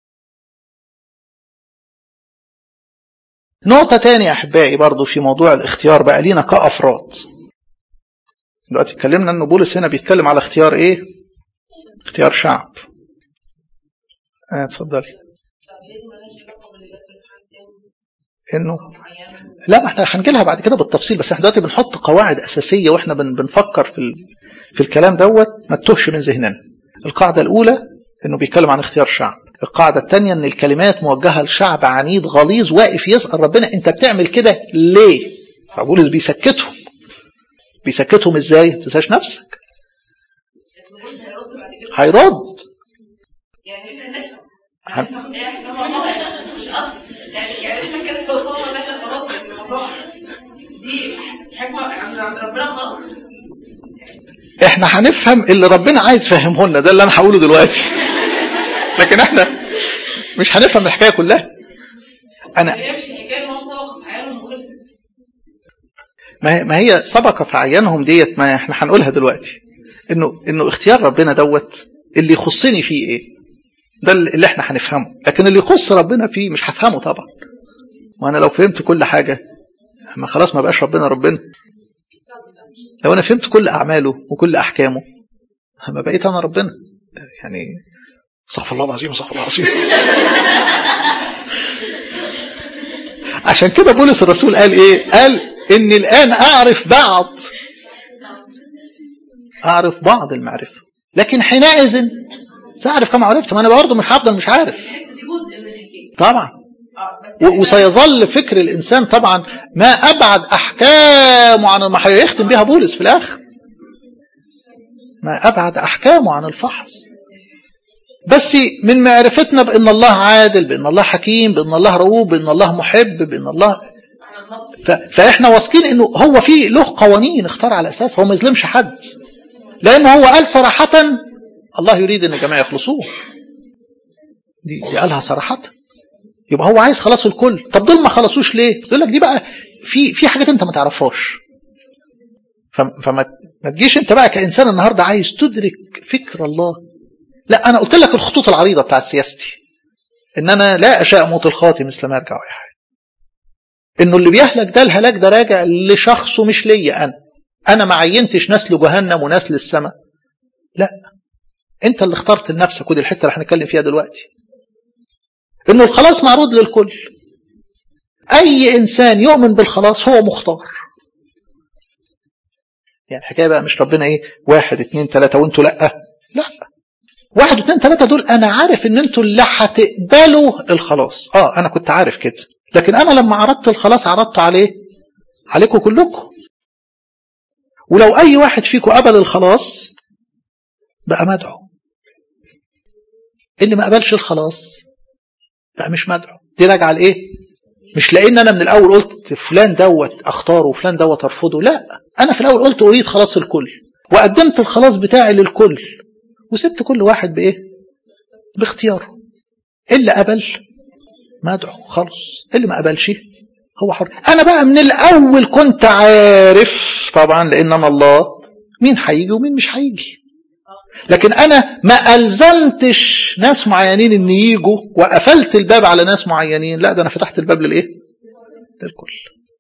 Speaker 1: نقطة تانية أحبائي برضو في موضوع الاختيار بقى لينا كأفراد دلوقتي اتكلمنا أن بولس هنا بيتكلم على اختيار إيه اختيار شعب اه اتفضلي انه لا ما احنا هنجي لها بعد كده بالتفصيل بس احنا دلوقتي بنحط قواعد اساسيه واحنا بن بنفكر في ال... في الكلام دوت ما تتوهش من ذهننا القاعده الاولى انه بيتكلم عن اختيار شعب القاعده الثانيه ان الكلمات موجهه لشعب عنيد غليظ واقف يسال ربنا انت بتعمل كده ليه فبولس بيسكتهم بيسكتهم ازاي ما تنساش نفسك هيرد احنا هنفهم اللي ربنا عايز يفهمه لنا ده اللي انا هقوله دلوقتي لكن احنا مش هنفهم الحكايه كلها انا ما هي, ما هي سبق في عيانهم ديت ما احنا هنقولها دلوقتي انه انه اختيار ربنا دوت اللي يخصني فيه ايه ده اللي احنا هنفهمه لكن اللي يخص ربنا فيه مش هفهمه طبعا وانا لو فهمت كل حاجه ما خلاص ما بقاش ربنا ربنا لو انا فهمت كل اعماله وكل احكامه ما بقيت انا ربنا يعني استغفر الله العظيم استغفر الله العظيم عشان كده بولس الرسول قال ايه قال اني الان اعرف بعض اعرف بعض المعرفه لكن حينئذ ساعرف كما عرفت ما انا برضه مش هفضل مش عارف طبعا وسيظل فكر الانسان طبعا ما ابعد احكامه عن ما هيختم بها بولس في الاخر ما ابعد احكامه عن الفحص بس من معرفتنا بان الله عادل بان الله حكيم بان الله رؤوف بان الله محب بان الله ف... فاحنا واثقين انه هو في له قوانين اختار على اساس هو ما يظلمش حد لان هو قال صراحه الله يريد ان الجميع يخلصوه دي, دي قالها صراحه يبقى هو عايز خلاص الكل طب دول ما خلصوش ليه يقول لك دي بقى في في حاجات انت ما تعرفهاش فما ما تجيش انت بقى كانسان النهارده عايز تدرك فكر الله لا انا قلت لك الخطوط العريضه بتاعت سياستي ان انا لا اشاء موت الخاطي مثل ما يرجع ويحيى انه اللي بيهلك ده الهلاك ده راجع لشخصه مش ليا انا انا ما عينتش ناس لجهنم وناس للسماء لا انت اللي اخترت لنفسك ودي الحته اللي هنتكلم فيها دلوقتي انه الخلاص معروض للكل اي انسان يؤمن بالخلاص هو مختار يعني الحكايه بقى مش ربنا ايه واحد اتنين تلاته وانتوا لا لا واحد اتنين تلاته دول انا عارف ان انتوا اللي هتقبلوا الخلاص اه انا كنت عارف كده لكن انا لما عرضت الخلاص عرضته عليه عليكم كلكم ولو اي واحد فيكم قبل الخلاص بقى مدعو اللي ما قبلش الخلاص بقى مش مدعو دي راجعه لايه مش لان انا من الاول قلت فلان دوت اختاره وفلان دوت ارفضه لا انا في الاول قلت اريد خلاص الكل وقدمت الخلاص بتاعي للكل وسبت كل واحد بايه باختياره اللي قبل مدعو خلص اللي ما قبلش هو حر انا بقى من الاول كنت عارف طبعا لان انا الله مين هيجي ومين مش هيجي لكن انا ما الزمتش ناس معينين ان يجوا وقفلت الباب على ناس معينين لا ده انا فتحت الباب للايه للكل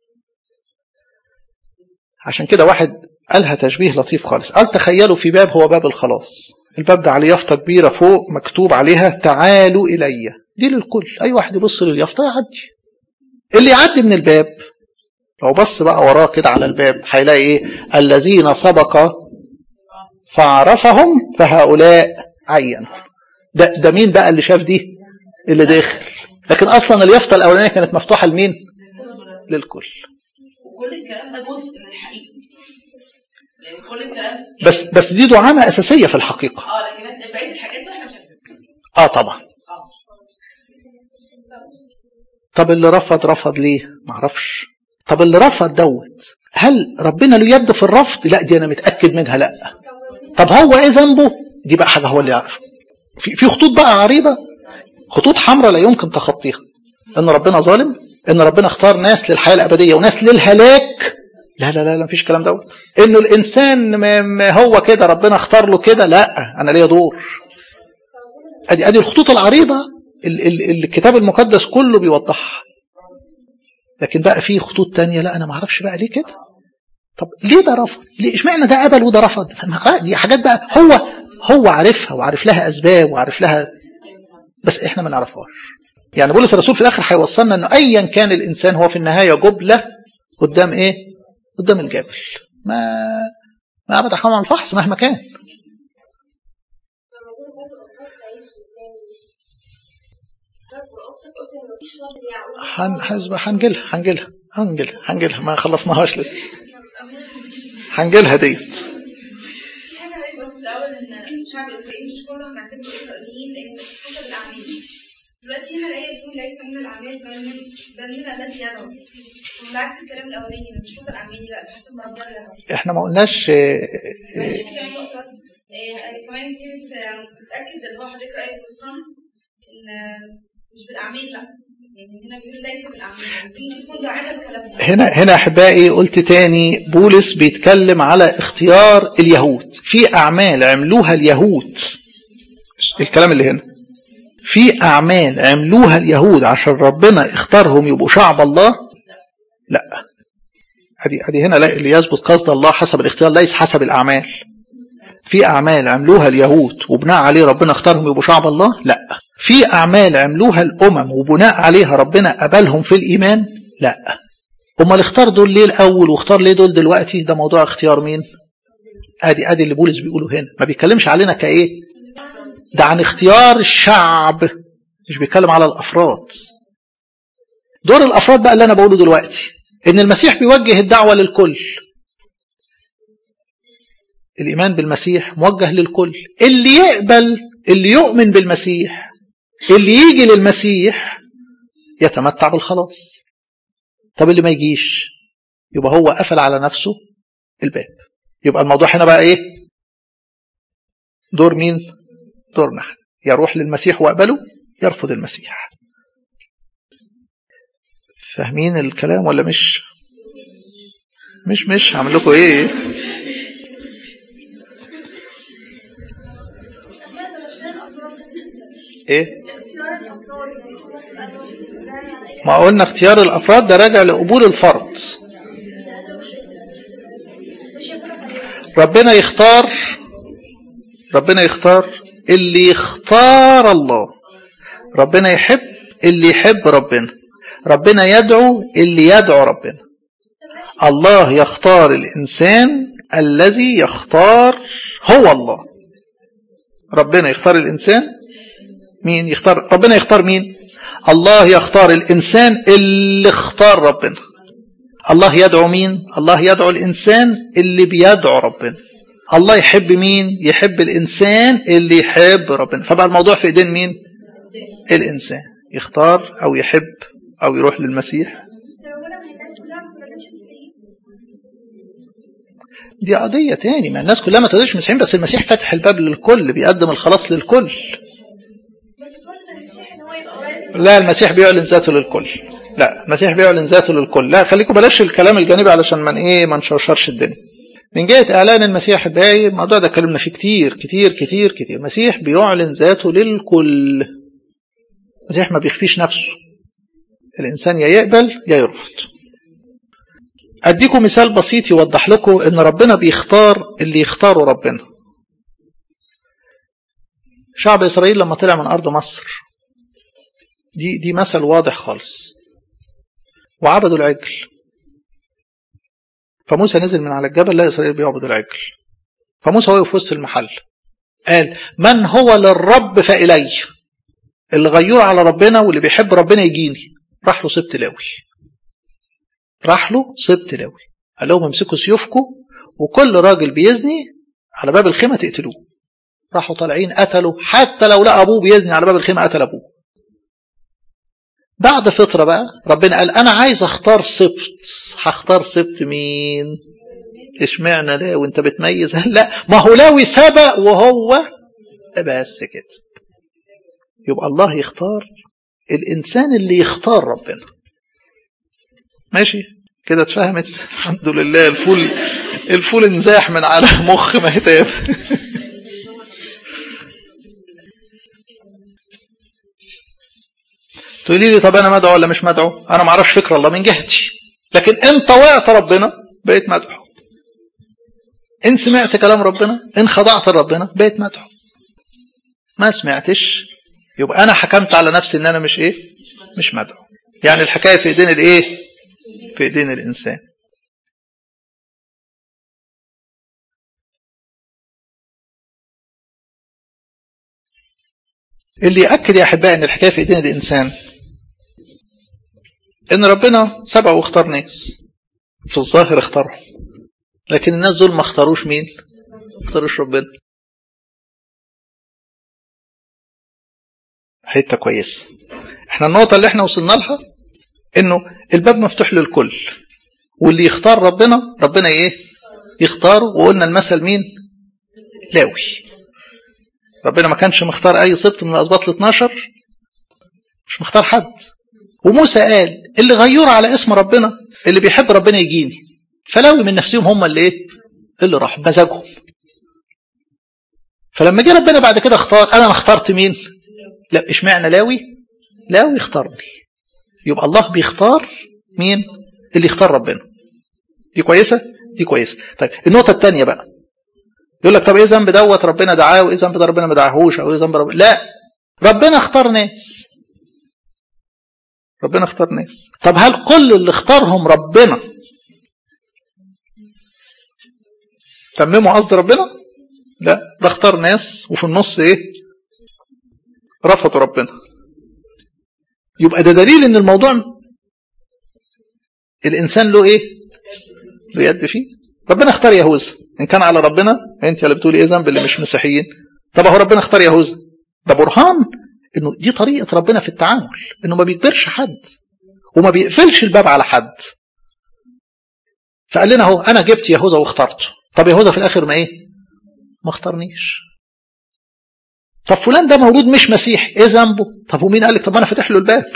Speaker 1: عشان كده واحد قالها تشبيه لطيف خالص قال تخيلوا في باب هو باب الخلاص الباب ده عليه يافطه كبيره فوق مكتوب عليها تعالوا الي دي للكل اي واحد يبص لليافطه يعدي اللي يعدي من الباب لو بص بقى وراه كده على الباب هيلاقي ايه الذين سبق فعرفهم فهؤلاء عينهم ده ده مين بقى اللي شاف دي اللي داخل لكن اصلا اليافطه الاولانيه كانت مفتوحه لمين للكل
Speaker 3: وكل الكلام ده جزء من الحقيقة يعني كل الكلام
Speaker 1: بس بس دي دعامه اساسيه في الحقيقه
Speaker 3: اه لكن بقية الحاجات دي احنا مش عارفين
Speaker 1: اه طبعا
Speaker 3: اه
Speaker 1: طب اللي رفض رفض ليه معرفش طب اللي رفض دوت هل ربنا له يد في الرفض لا دي انا متاكد منها لا طب هو ايه ذنبه دي بقى حاجه هو اللي يعرف في في خطوط بقى عريضه خطوط حمراء لا يمكن تخطيها ان ربنا ظالم ان ربنا اختار ناس للحياه الابديه وناس للهلاك لا لا لا لا مفيش كلام دوت انه الانسان ما ما هو كده ربنا اختار له كده لا انا ليا دور ادي ادي الخطوط العريضه ال- ال- الكتاب المقدس كله بيوضحها لكن بقى في خطوط تانية لا انا ما اعرفش بقى ليه كده طب ليه ده رفض ليه اشمعنى ده قبل وده رفض ما- دي حاجات بقى هو هو عارفها وعارف لها اسباب وعارف لها بس احنا ما نعرفهاش يعني بولس الرسول في الاخر هيوصلنا انه ايا كان الانسان هو في النهايه جبله قدام ايه قدام الجبل ما ما ابدا حرام الفحص مهما كان هن- هنز- هنجيلها هنجيلها هنجيلها هنجيلها ما خلصناهاش لسه هنجيلها ديت
Speaker 2: في حاجة حضرتك قلت في الأول إن شعب إسرائيل مش كلهم معتبروا إسرائيليين لأن حسب الأعمال. دلوقتي هنا الآية بتقول ليس من الأعمال بل من بل من الذي يدعو. وبالعكس الكلام الأولاني مش حسب أعمالي لا بحسب ما ربنا يدعو.
Speaker 1: احنا ما قلناش آه،
Speaker 2: ماشي
Speaker 1: آه،
Speaker 2: كمان نقطة إيه، كمان دي بت- بتأكد اللي هو حضرتك رأيك في الصنف إن مش بالأعمال لا. يعني هنا بيقول ليس بالأعمال. عايزين تكون داعمة الكلام ده.
Speaker 1: هنا هنا احبائي قلت تاني بولس بيتكلم على اختيار اليهود في اعمال عملوها اليهود الكلام اللي هنا في اعمال عملوها اليهود عشان ربنا اختارهم يبقوا شعب الله لا ادي ادي هنا لا اللي يثبت قصد الله حسب الاختيار ليس حسب الاعمال في اعمال عملوها اليهود وبناء عليه ربنا اختارهم يبقوا شعب الله لا في اعمال عملوها الامم وبناء عليها ربنا قبلهم في الايمان لا امال اختار دول ليه الاول واختار ليه دول دلوقتي ده موضوع اختيار مين ادي ادي اللي بولس بيقوله هنا ما بيتكلمش علينا كايه ده عن اختيار الشعب مش بيتكلم على الافراد دور الافراد بقى اللي انا بقوله دلوقتي ان المسيح بيوجه الدعوه للكل الايمان بالمسيح موجه للكل اللي يقبل اللي يؤمن بالمسيح اللي يجي للمسيح يتمتع بالخلاص طب اللي ما يجيش يبقى هو قفل على نفسه الباب يبقى الموضوع هنا بقى ايه دور مين دورنا احنا يروح للمسيح واقبله يرفض المسيح فاهمين الكلام ولا مش مش مش هعمل لكم ايه ايه ما قلنا اختيار الافراد ده راجع لقبول الفرد ربنا يختار ربنا يختار اللي يختار الله ربنا يحب اللي يحب ربنا ربنا يدعو اللي يدعو ربنا الله يختار الإنسان الذي يختار هو الله ربنا يختار الإنسان مين يختار ربنا يختار مين الله يختار الإنسان اللي اختار ربنا الله يدعو مين الله يدعو الإنسان اللي بيدعو ربنا الله يحب مين يحب الإنسان اللي يحب ربنا فبقى الموضوع في إيدين مين الإنسان يختار أو يحب أو يروح للمسيح دي قضية تاني ما الناس كلها ما تقدرش مسيحيين بس المسيح فتح الباب للكل بيقدم الخلاص للكل لا المسيح بيعلن ذاته للكل لا المسيح بيعلن ذاته للكل لا خليكم بلاش الكلام الجانبي علشان من ايه ما نشرشرش الدنيا من جهة إعلان المسيح الباقي الموضوع ده اتكلمنا فيه كتير كتير كتير كتير المسيح بيعلن ذاته للكل المسيح ما بيخفيش نفسه الإنسان يا يقبل يا يرفض أديكم مثال بسيط يوضح لكم إن ربنا بيختار اللي يختاره ربنا شعب إسرائيل لما طلع من أرض مصر دي دي مثل واضح خالص وعبدوا العجل فموسى نزل من على الجبل لا إسرائيل بيعبد العجل فموسى وقف في وسط المحل قال من هو للرب فإلي اللي غيور على ربنا واللي بيحب ربنا يجيني راح له سبت لاوي راح له سبت لاوي قال لهم امسكوا سيوفكم وكل راجل بيزني على باب الخيمة تقتلوه راحوا طالعين قتلوا حتى لو لقى ابوه بيزني على باب الخيمة قتل ابوه بعد فترة بقى ربنا قال أنا عايز أختار سبت هختار سبت مين اشمعنى لاوي انت بتميز لا ما هو لاوي سبق وهو بس كده يبقى الله يختار الإنسان اللي يختار ربنا ماشي كده اتفهمت الحمد لله الفول الفول انزاح من على مخ مهتاب تقولي لي طب انا مدعو ولا مش مدعو انا ما اعرفش فكر الله من جهتي لكن ان طوعت ربنا بقيت مدعو ان سمعت كلام ربنا ان خضعت لربنا بقيت مدعو ما سمعتش يبقى انا حكمت على نفسي ان انا مش ايه مش مدعو يعني الحكايه في ايدين الايه في ايدين الانسان اللي يأكد يا أحبائي أن الحكاية في إيدين الإنسان إن ربنا سبق واختار ناس في الظاهر اختارهم لكن الناس دول ما اختاروش مين؟ ما اختاروش ربنا حته كويسه احنا النقطه اللي احنا وصلنا لها انه الباب مفتوح للكل واللي يختار ربنا ربنا ايه يختاره وقلنا المثل مين لاوي ربنا ما كانش مختار اي سبط من الاسباط ال 12 مش مختار حد وموسى قال اللي غيروا على اسم ربنا اللي بيحب ربنا يجيني فلاوي من نفسهم هم اللي ايه اللي راح مزاجهم فلما جه ربنا بعد كده اختار انا اخترت مين لا اشمعنى لاوي لاوي اختارني يبقى الله بيختار مين اللي يختار ربنا دي كويسه دي كويسه طيب النقطه الثانيه بقى يقول لك طب ايه ذنب دوت ربنا دعاه وايه ذنب ده ربنا ما دعاهوش او ايه ذنب ربنا لا ربنا اختار ناس ربنا اختار ناس طب هل كل اللي اختارهم ربنا تمموا قصد ربنا لا ده اختار ناس وفي النص ايه رفضوا ربنا يبقى ده دليل ان الموضوع الانسان له ايه له يد فيه ربنا اختار يهوذا ان كان على ربنا انت اللي بتقولي ايه ذنب اللي مش مسيحيين طب اهو ربنا اختار يهوذا ده برهان انه دي طريقه ربنا في التعامل انه ما بيجبرش حد وما بيقفلش الباب على حد فقال لنا اهو انا جبت يهوذا واخترته طب يهوذا في الاخر ما ايه ما اختارنيش طب فلان ده مولود مش مسيحي ايه ذنبه طب ومين قال لك طب انا فاتح له الباب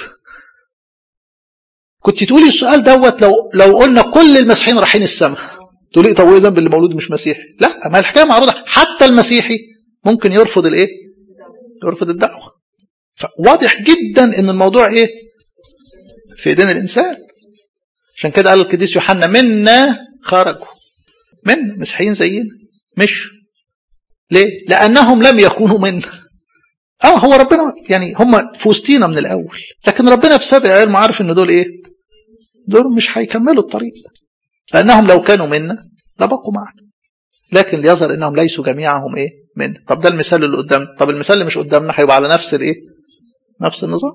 Speaker 1: كنت تقولي السؤال دوت لو لو قلنا كل المسيحيين رايحين السماء تقولي طب وايه ذنب اللي مولود مش مسيحي لا ما الحكايه معروضه حتى المسيحي ممكن يرفض الايه يرفض الدعوه فواضح جدا ان الموضوع ايه في ايدين الانسان عشان كده قال القديس يوحنا منا خرجوا من مسيحيين زينا مش ليه لانهم لم يكونوا منا اه هو ربنا يعني هم في وسطينا من الاول لكن ربنا بسبب علمه عارف ان دول ايه دول مش هيكملوا الطريق لانهم لو كانوا منا لبقوا معنا لكن ليظهر انهم ليسوا جميعهم ايه منا طب ده المثال اللي قدامنا طب المثال اللي مش قدامنا هيبقى على نفس الايه نفس النظام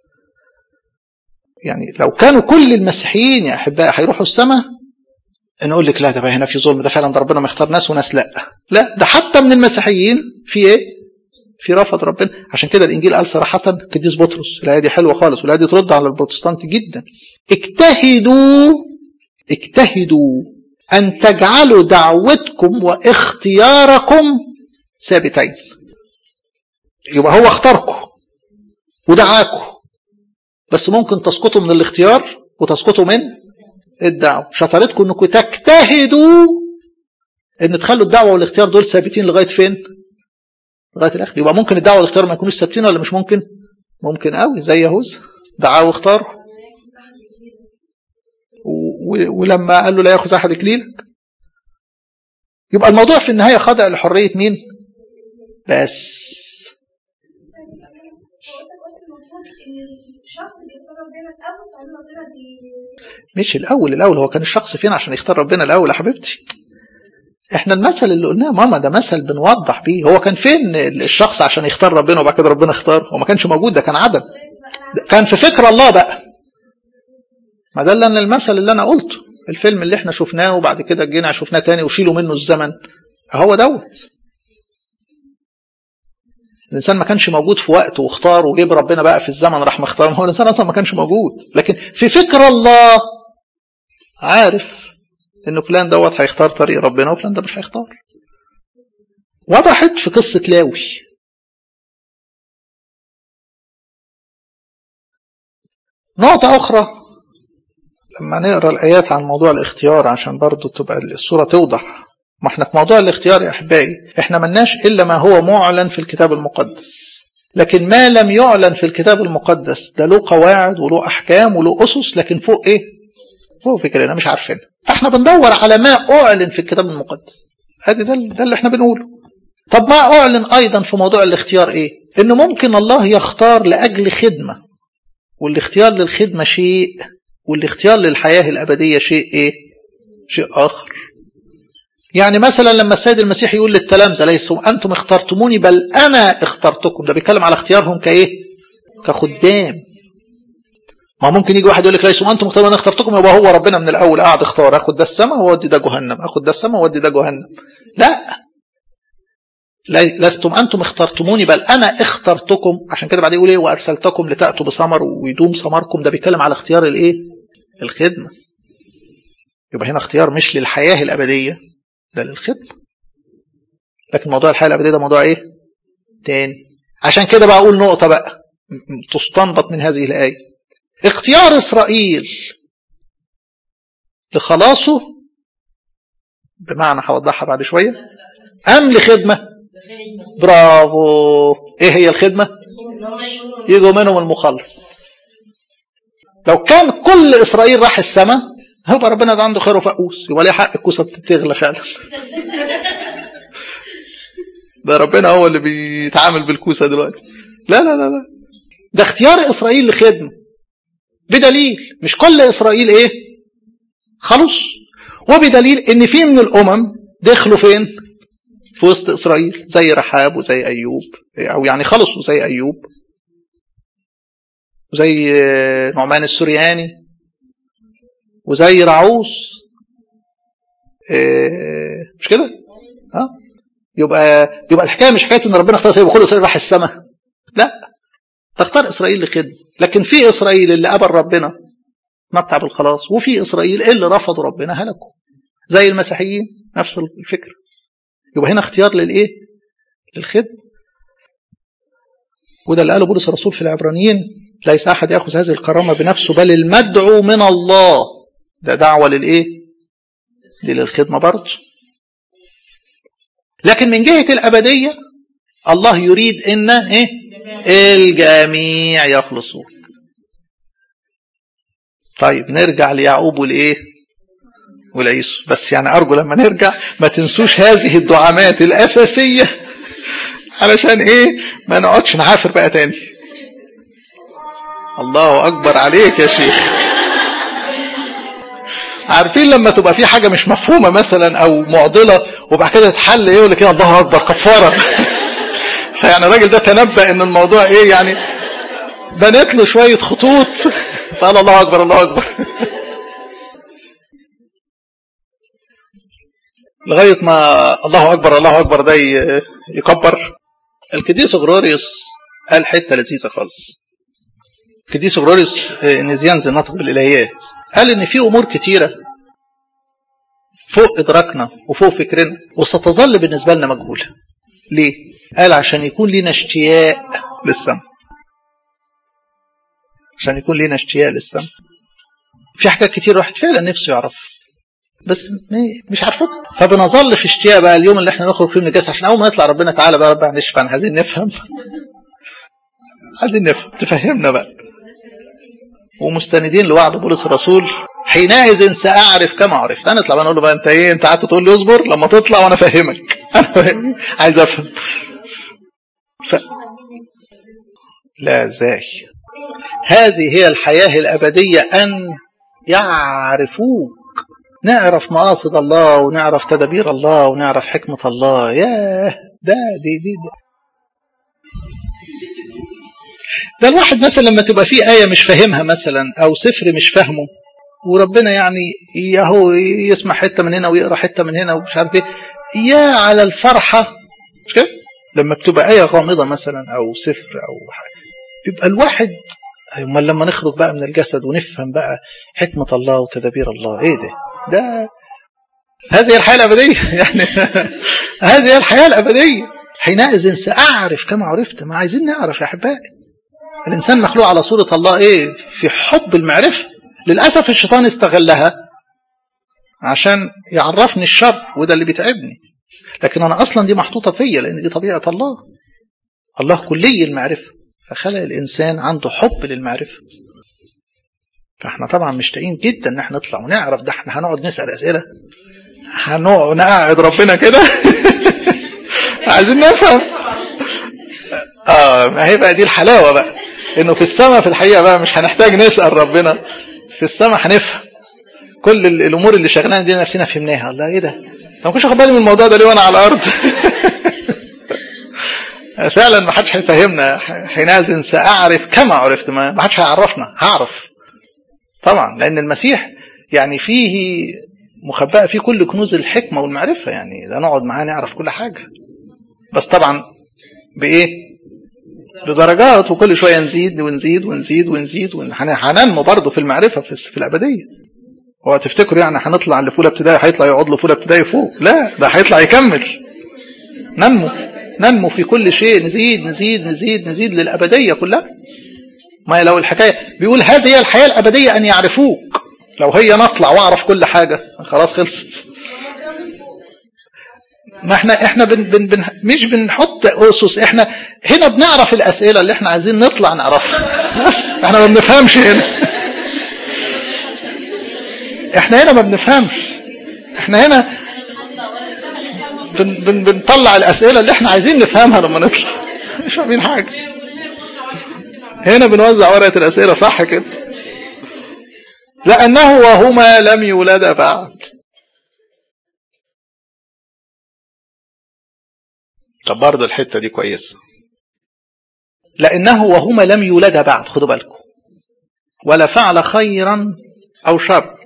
Speaker 1: يعني لو كانوا كل المسيحيين يا احبائي هيروحوا السماء نقول لك لا ده هنا في ظلم ده فعلا ده ربنا مختار ناس وناس لا لا ده حتى من المسيحيين في ايه في رفض ربنا عشان كده الانجيل قال صراحه قديس بطرس الايه دي حلوه خالص والايه دي ترد على البروتستانت جدا اجتهدوا اجتهدوا ان تجعلوا دعوتكم واختياركم ثابتين يبقى هو اختاركم ودعاكم بس ممكن تسقطوا من الاختيار وتسقطوا من الدعوه شطارتكم انكم تجتهدوا ان تخلوا الدعوه والاختيار دول ثابتين لغايه فين لغايه الاخر يبقى ممكن الدعوه والاختيار ما يكونوش ثابتين ولا مش ممكن ممكن قوي زي يهوذا دعاه واختاره و- ولما قال له لا ياخذ احد اكليلك يبقى الموضوع في النهايه خاضع لحريه مين بس
Speaker 2: هو أصلا قلت المفروض إن الشخص اللي يختار ربنا الأول فإن ربنا بي
Speaker 1: مش الاول الاول هو كان الشخص فين عشان يختار ربنا الاول يا حبيبتي احنا المثل اللي قلناه ماما ده مثل بنوضح بيه هو كان فين الشخص عشان يختار ربنا وبعد كده ربنا اختار هو ما كانش موجود ده كان عدم ده كان في فكر الله بقى ما ده اللي أنا المثل اللي انا قلته الفيلم اللي احنا شفناه وبعد كده جينا شفناه تاني وشيلوا منه الزمن هو دوت الانسان ما كانش موجود في وقت واختار وجيب ربنا بقى في الزمن راح مختار هو الانسان اصلا ما كانش موجود لكن في فكر الله عارف ان فلان دوت هيختار طريق ربنا وفلان ده مش هيختار وضحت في قصة لاوي نقطة أخرى لما نقرأ الآيات عن موضوع الاختيار عشان برضو تبقى الصورة توضح ما احنا في موضوع الاختيار يا أحبائي احنا ملناش إلا ما هو معلن في الكتاب المقدس لكن ما لم يعلن في الكتاب المقدس ده له قواعد وله أحكام وله أسس لكن فوق إيه فوق فكرنا مش عارفين فاحنا بندور على ما أعلن في الكتاب المقدس هذه ده, ده اللي احنا بنقوله طب ما أعلن أيضا في موضوع الاختيار إيه إنه ممكن الله يختار لأجل خدمة والاختيار للخدمة شيء والاختيار للحياة الأبدية شيء إيه شيء آخر يعني مثلا لما السيد المسيح يقول للتلامذة ليسوا أنتم اخترتموني بل أنا اخترتكم ده بيتكلم على اختيارهم كإيه كخدام ما ممكن يجي واحد يقول لك ليسوا أنتم اخترتموني أنا اخترتكم يبقى هو ربنا من الأول قاعد اختار أخد ده السماء وأودي ده جهنم أخد ده السماء وأودي ده جهنم لا لستم أنتم اخترتموني بل أنا اخترتكم عشان كده بعد يقول إيه وأرسلتكم لتأتوا بثمر ويدوم ثمركم ده بيتكلم على اختيار الإيه الخدمة يبقى هنا اختيار مش للحياة الأبدية ده للخدمة لكن موضوع الحياة الأبدية ده موضوع إيه تاني عشان كده بقى أقول نقطة بقى تستنبط من هذه الآية اختيار إسرائيل لخلاصه بمعنى هوضحها بعد شوية أم لخدمة برافو ايه هي الخدمة يجوا منهم المخلص لو كان كل اسرائيل راح السماء هيبقى ربنا ده عنده خير وفقوس يبقى ليه حق الكوسه تغلى فعلا ده ربنا هو اللي بيتعامل بالكوسه دلوقتي لا لا لا لا ده اختيار اسرائيل لخدمه بدليل مش كل اسرائيل ايه خلص وبدليل ان في من الامم دخلوا فين في وسط إسرائيل زي رحاب وزي أيوب أو يعني خلصوا زي أيوب وزي نعمان السرياني وزي رعوس مش كده؟ ها؟ يبقى يبقى الحكايه مش حكايه ان ربنا اختار يبقى كل اسرائيل راح السماء لا تختار اسرائيل لخدمه لكن في اسرائيل اللي قبل ربنا متع بالخلاص وفي اسرائيل اللي رفضوا ربنا هلكوا زي المسيحيين نفس الفكره يبقى هنا اختيار للايه للخدمه وده اللي قاله بولس الرسول في العبرانيين ليس احد ياخذ هذه الكرامه بنفسه بل المدعو من الله ده دعوه للايه للخدمه برضه لكن من جهه الابديه الله يريد ان ايه الجميع يخلصون طيب نرجع ليعقوب والايه والعيسو بس يعني أرجو لما نرجع ما تنسوش هذه الدعامات الأساسية علشان إيه ما نقعدش نعافر بقى تاني الله أكبر عليك يا شيخ عارفين لما تبقى في حاجة مش مفهومة مثلا أو معضلة وبعد كده تتحل إيه يقول لك الله أكبر كفارة فيعني الراجل ده تنبأ إن الموضوع إيه يعني بنت له شوية خطوط فقال الله أكبر الله أكبر لغاية ما الله أكبر الله أكبر ده يكبر القديس غروريوس قال حتة لذيذة خالص القديس غروريوس نزيانز الناطق بالإلهيات قال إن في أمور كتيرة فوق إدراكنا وفوق فكرنا وستظل بالنسبة لنا مجهولة ليه؟ قال عشان يكون لنا اشتياق للسماء عشان يكون لنا اشتياق للسماء في حاجات كتير واحد فعلا نفسه يعرفها بس مش عارفه فبنظل في اشتياق بقى اليوم اللي احنا نخرج فيه من الجسد عشان اول ما يطلع ربنا تعالى بقى رب معلش فانا عايزين نفهم عايزين نفهم تفهمنا بقى ومستندين لوعد بولس الرسول حينئذ ساعرف كما عرفت انا اطلع بقى نقول له بقى انت ايه انت قعدت تقول لي اصبر لما تطلع وانا افهمك انا عايز افهم ف... لا ازاي هذه هي الحياه الابديه ان يعرفوك نعرف مقاصد الله ونعرف تدابير الله ونعرف حكمه الله ياه ده دي دي, دي. ده الواحد مثلا لما تبقى فيه آية مش فاهمها مثلا أو سفر مش فاهمه وربنا يعني ياهو يسمع حتة من هنا ويقرأ حتة من هنا ومش عارف ايه يا على الفرحة مش كده؟ لما بتبقى آية غامضة مثلا أو سفر أو حاجة بيبقى الواحد امال لما نخرج بقى من الجسد ونفهم بقى حكمة الله وتدابير الله ايه ده؟ ده هذه الحياة الأبدية يعني هذه الحياة الأبدية حينئذ سأعرف كما عرفت ما عايزين نعرف يا أحبائي الإنسان مخلوق على صورة الله إيه في حب المعرفة للأسف الشيطان استغلها عشان يعرفني الشر وده اللي بيتعبني لكن أنا أصلا دي محطوطة فيا لأن دي طبيعة الله الله كلي المعرفة فخلق الإنسان عنده حب للمعرفة فاحنا طبعا مشتاقين جدا ان احنا نطلع ونعرف ده احنا هنقعد نسال اسئله هنقعد نقعد ربنا كده عايزين نفهم اه ما هي بقى دي الحلاوه بقى انه في السماء في الحقيقه بقى مش هنحتاج نسال ربنا في السماء هنفهم كل الامور اللي شغلانه دي نفسنا فهمناها الله ايه ده ما كنتش واخد بالي من الموضوع ده ليه وانا على الارض فعلا ما حدش هيفهمنا حينئذ ساعرف كما عرفت ما حدش هيعرفنا هعرف طبعا لان المسيح يعني فيه مخبأة فيه كل كنوز الحكمة والمعرفة يعني ده نقعد معاه نعرف كل حاجة بس طبعا بإيه بدرجات وكل شوية نزيد ونزيد ونزيد ونزيد هننمو برضه في المعرفة في, في الأبدية هو تفتكروا يعني هنطلع لفولة ابتدائي هيطلع يقعد لفولة ابتدائي فوق لا ده هيطلع يكمل ننمو ننمو في كل شيء نزيد نزيد نزيد نزيد للأبدية كلها ما لو الحكاية بيقول هذه هي الحياة الأبدية أن يعرفوك لو هي نطلع واعرف كل حاجة خلاص خلصت ما احنا احنا بن بن بن مش بنحط اسس احنا هنا بنعرف الاسئله اللي احنا عايزين نطلع نعرفها بس احنا ما بنفهمش هنا احنا هنا ما بنفهمش احنا هنا بن بن بنطلع الاسئله اللي احنا عايزين نفهمها لما نطلع مش فاهمين حاجه هنا بنوزع ورقه الاسئله صح كده لأنه وهما لم يولد بعد طب برضه الحتة دي كويسة لأنه وهما لم يولد بعد خدوا بالكم ولا فعل خيرا أو شر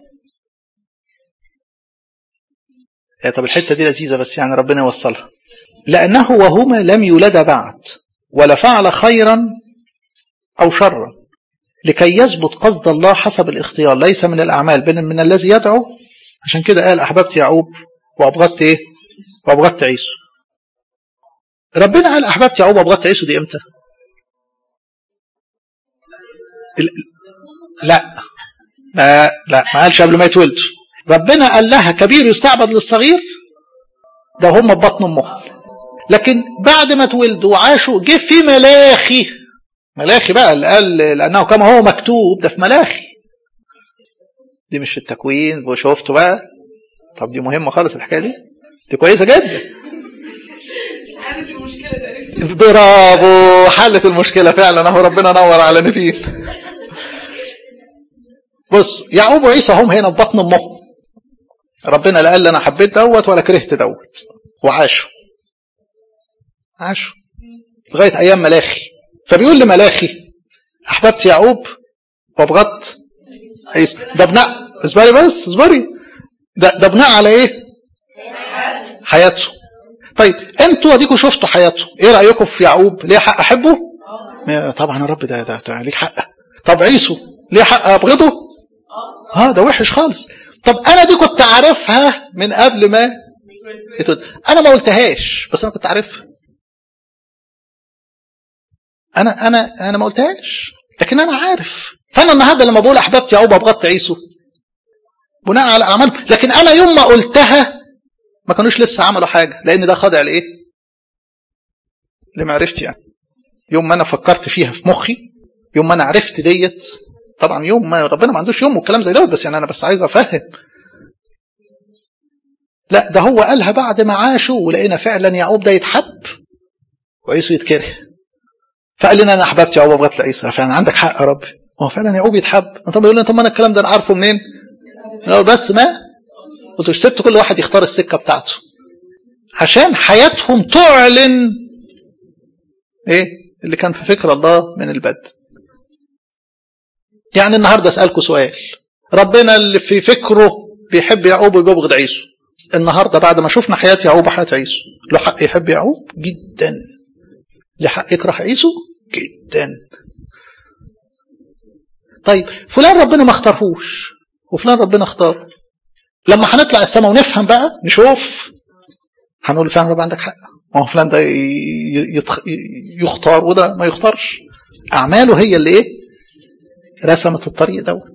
Speaker 1: يا طب الحتة دي لذيذة بس يعني ربنا يوصلها لأنه وهما لم يولد بعد ولا فعل خيرا أو شرا لكي يثبت قصد الله حسب الاختيار ليس من الأعمال بل من الذي يدعو عشان كده قال أحببت يعقوب وأبغضت إيه وأبغضت عيسو ربنا قال أحببت يعقوب وأبغضت عيسو دي إمتى لا لا لا ما قالش قبل ما يتولد ربنا قال لها كبير يستعبد للصغير ده هم ببطن امهم لكن بعد ما اتولدوا وعاشوا جه في ملاخي ملاخي بقى اللي قال لأنه كما هو مكتوب ده في ملاخي دي مش في التكوين وشفته بقى طب دي مهمة خالص الحكاية دي دي كويسة جدا برافو حلت المشكلة فعلا اهو ربنا نور على نفيل بص يعقوب وعيسى هم هنا في بطن امهم ربنا لا قال انا حبيت دوت ولا كرهت دوت وعاشوا عاشوا لغايه ايام ملاخي فبيقول لملاخي احببت يعقوب وابغضت عيسى ده بناء اصبري بس اصبري ده ده بناء على ايه حياته طيب انتوا اديكوا شفتوا حياته ايه رايكم في يعقوب ليه حق احبه طبعا يا رب ده ده, ده ليك حق طب عيسو ليه حق ابغضه اه ده وحش خالص طب انا دي كنت عارفها من قبل ما انا ما قلتهاش بس انا كنت عارفها انا انا انا ما قلتهاش لكن انا عارف فانا النهارده لما بقول احببت يعقوب ابغضت عيسو بناء على اعمال لكن انا يوم ما قلتها ما كانوش لسه عملوا حاجه لان ده خاضع لايه لمعرفتي يعني يوم ما انا فكرت فيها في مخي يوم ما انا عرفت ديت طبعا يوم ما ربنا ما عندوش يوم والكلام زي دوت بس يعني انا بس عايز افهم لا ده هو قالها بعد ما عاشوا ولقينا فعلا يعقوب ده يتحب وعيسو يتكره فقال لنا انا احببت يعقوب وبغت لعيسى فعلا عندك حق يا رب هو فعلا يعقوب يتحب طب بيقول لنا طب ما انا الكلام ده انا عارفه منين؟ من بس ما قلت سبت كل واحد يختار السكه بتاعته عشان حياتهم تعلن ايه اللي كان في فكر الله من البدء يعني النهارده اسالكم سؤال ربنا اللي في فكره بيحب يعقوب ويبغض عيسو النهارده بعد ما شفنا حياه يعقوب وحياه عيسو له حق يحب يعقوب جدا له حق يكره عيسو جدا طيب فلان ربنا ما اختارهوش وفلان ربنا اختاره لما هنطلع السماء ونفهم بقى نشوف هنقول فعلا رب عندك حق ما هو فلان ده يتخ... يختار وده ما يختارش اعماله هي اللي ايه رسمت الطريق دوت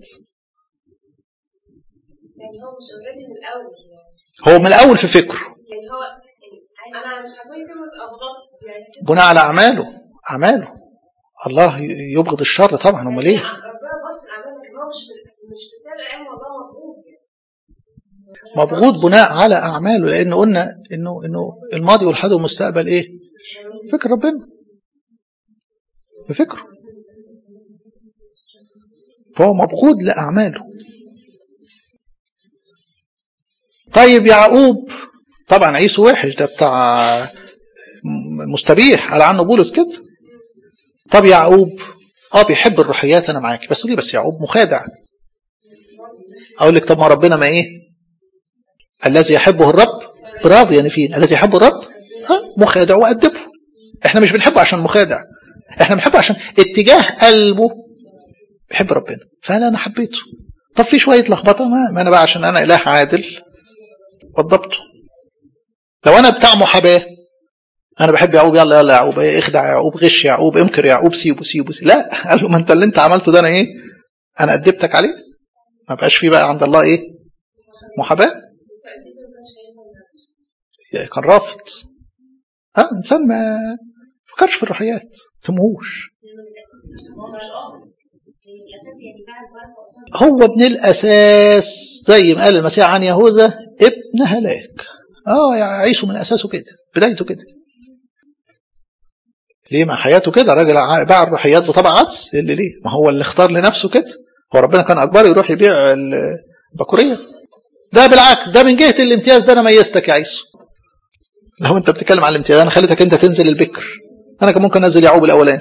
Speaker 4: يعني هو مش اوريدي من الاول
Speaker 1: هو من الاول في فكره
Speaker 4: يعني هو يعني انا مش عاجبني كلمه ابغض يعني
Speaker 1: بناء على اعماله اعماله الله يبغض الشر طبعا امال ايه
Speaker 4: ربنا بص الاعمال لكن هو مش مش بسبب علم والله مبغوض يعني
Speaker 1: مبغوض بناء على اعماله لان قلنا انه انه الماضي والحاضر والمستقبل ايه فكر ربنا بفكره فهو مبغوض لاعماله طيب يعقوب طبعا عيسو وحش ده بتاع مستبيح على عنه بولس كده طب يعقوب اه بيحب الروحيات انا معاك بس ليه بس يعقوب مخادع اقول لك طب ما ربنا ما ايه الذي يحبه الرب برافو يعني فين الذي يحبه الرب اه مخادع وأدبه احنا مش بنحبه عشان مخادع احنا بنحبه عشان اتجاه قلبه بيحب ربنا فانا انا حبيته طب في شويه لخبطه ما, ما انا بقى عشان انا اله عادل وضبطه لو انا بتاع محاباه انا بحب يعقوب يلا يلا يعقوب ايه اخدع يعقوب غش يعقوب امكر يعقوب سيبه سيبه, سيبه. لا قال له ما انت اللي انت عملته ده انا ايه انا ادبتك عليه ما بقاش في بقى عند الله ايه محاباه كان رافض ها انسان ما فكرش في الروحيات تموش هو ابن الاساس زي ما قال المسيح عن يهوذا ابن هلاك اه يعيشوا من اساسه كده بدايته كده ليه ما حياته كده راجل باع الروحيات بطبع عدس اللي ليه ما هو اللي اختار لنفسه كده هو ربنا كان اكبر يروح يبيع البكوريه ده بالعكس ده من جهه الامتياز ده انا ميزتك يا عيسو لو انت بتتكلم عن الامتياز انا خليتك انت تنزل البكر انا كان ممكن انزل يعقوب الاولاني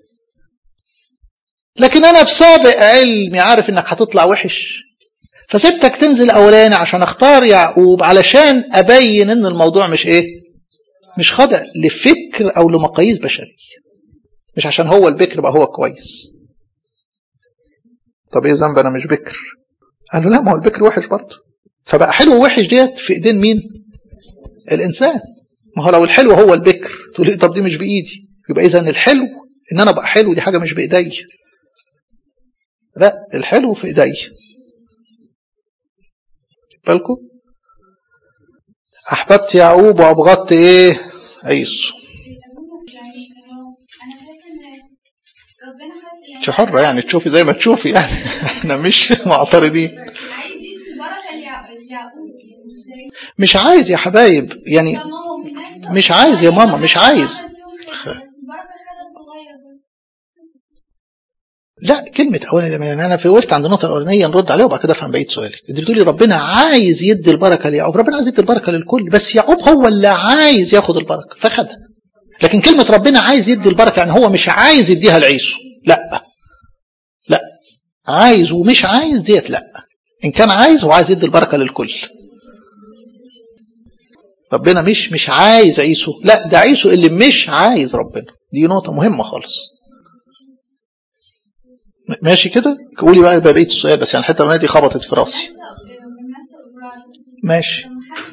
Speaker 1: لكن انا بسابق علمي عارف انك هتطلع وحش فسبتك تنزل اولاني عشان اختار يعقوب علشان ابين ان الموضوع مش ايه مش خاضع لفكر او لمقاييس بشريه مش عشان هو البكر بقى هو كويس طب ايه ذنب انا مش بكر قال له لا ما هو البكر وحش برضه فبقى حلو ووحش ديت في ايدين مين الانسان ما هو لو الحلو هو البكر تقول لي طب دي مش بايدي يبقى اذا الحلو ان انا ابقى حلو دي حاجه مش بايدي لا الحلو في ايدي بالكم احببت يعقوب وابغضت ايه عيسو انت حرة يعني تشوفي زي ما تشوفي يعني احنا مش معترضين مش عايز يا حبايب يعني مش عايز يا ماما مش عايز لا كلمة أولانية يعني أنا في وقفت عند النقطة الأولانية نرد عليها وبعد كده أفهم بقية سؤالك أنت بتقولي ربنا عايز يدي البركة ليعقوب ربنا عايز يدي البركة للكل بس يعقوب هو اللي عايز ياخد البركة فخدها لكن كلمة ربنا عايز يدي البركة يعني هو مش عايز يديها لعيسو لا لا عايز ومش عايز ديت لا إن كان عايز هو عايز يدي البركة للكل ربنا مش مش عايز عيسو لا ده عيسو اللي مش عايز ربنا دي نقطة مهمة خالص ماشي كده قولي بقى بقيه السؤال بس يعني الحته دي خبطت في راسي ماشي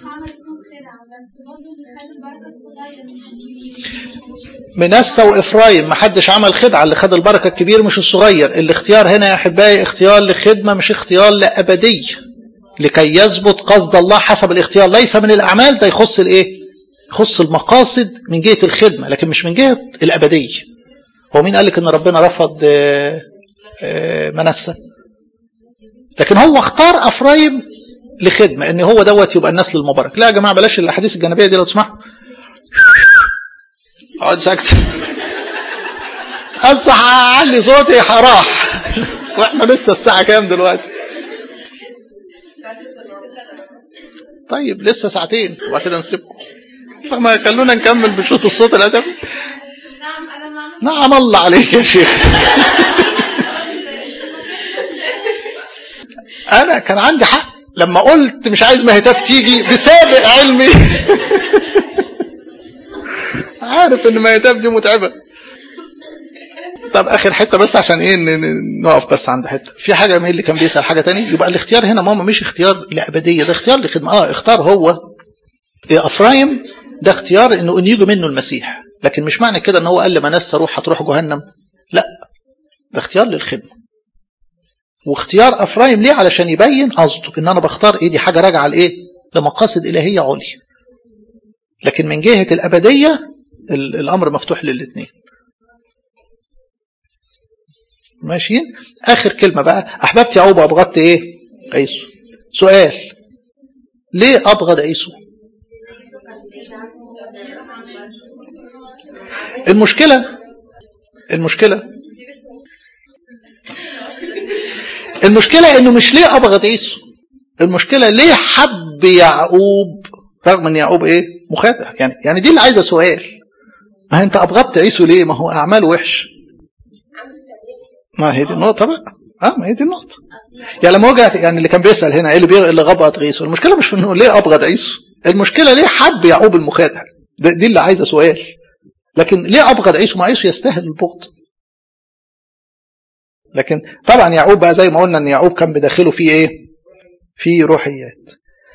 Speaker 1: منسى وإفرايم ما حدش عمل خدعة اللي خد البركة الكبير مش الصغير الاختيار هنا يا أحبائي اختيار لخدمة مش اختيار لأبدية لكي يثبت قصد الله حسب الاختيار ليس من الأعمال ده يخص الإيه يخص المقاصد من جهة الخدمة لكن مش من جهة الأبدية هو مين قال لك ان ربنا رفض آه، منسى لكن هو اختار افرايم لخدمه ان هو دوت يبقى النسل المبارك لا يا جماعه بلاش الاحاديث الجانبيه دي لو تسمحوا اقعد ساكت اصح اعلي صوتي هراح واحنا لسه الساعه كام دلوقتي طيب لسه ساعتين وبعد كده نسيبكم فما خلونا نكمل بشوط الصوت الادبي
Speaker 2: نعم انا مع
Speaker 1: نعم الله عليك يا شيخ انا كان عندي حق لما قلت مش عايز مهتاب تيجي بسابق علمي عارف ان مهتاب دي متعبه طب اخر حته بس عشان ايه ن- ن- نقف بس عند حته في حاجه مين اللي كان بيسال حاجه تاني يبقى الاختيار هنا ماما مش اختيار لابديه ده اختيار لخدمه اه اختار هو إيه افرايم ده اختيار انه ان يجي منه المسيح لكن مش معنى كده ان هو قال لمنسى روح هتروح جهنم لا ده اختيار للخدمه واختيار افرايم ليه علشان يبين قصده ان انا بختار ايه دي حاجه راجعه لايه لمقاصد الهيه عليا لكن من جهه الابديه ال- الامر مفتوح للاثنين ماشيين اخر كلمه بقى احببت يعقوب وابغضت ايه عيسو سؤال ليه ابغض عيسو المشكله المشكله المشكله انه مش ليه ابغض عيسو المشكله ليه حب يعقوب رغم ان يعقوب ايه مخادع يعني يعني دي اللي عايزه سؤال ما انت ابغضت عيسو ليه ما هو اعماله وحش ما هي دي النقطه بقى اه ما هي دي النقطه يعني لما وجع يعني اللي كان بيسال هنا ايه اللي بي... اللي غبط عيسو المشكله مش في انه ليه ابغض عيسو المشكله ليه حب يعقوب المخادع ده- دي اللي عايزه سؤال لكن ليه ابغض عيسو ما عيسو يستاهل البغض لكن طبعا يعقوب بقى زي ما قلنا ان يعقوب كان بداخله فيه ايه في روحيات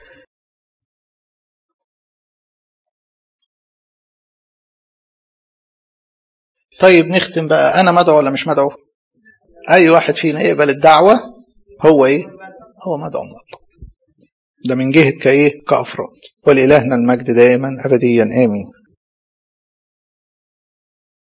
Speaker 1: طيب نختم بقى انا مدعو ولا مش مدعو اي واحد فينا يقبل الدعوه هو ايه هو مدعو من الله ده من جهه كايه كافراد ولالهنا المجد دائما ابديا امين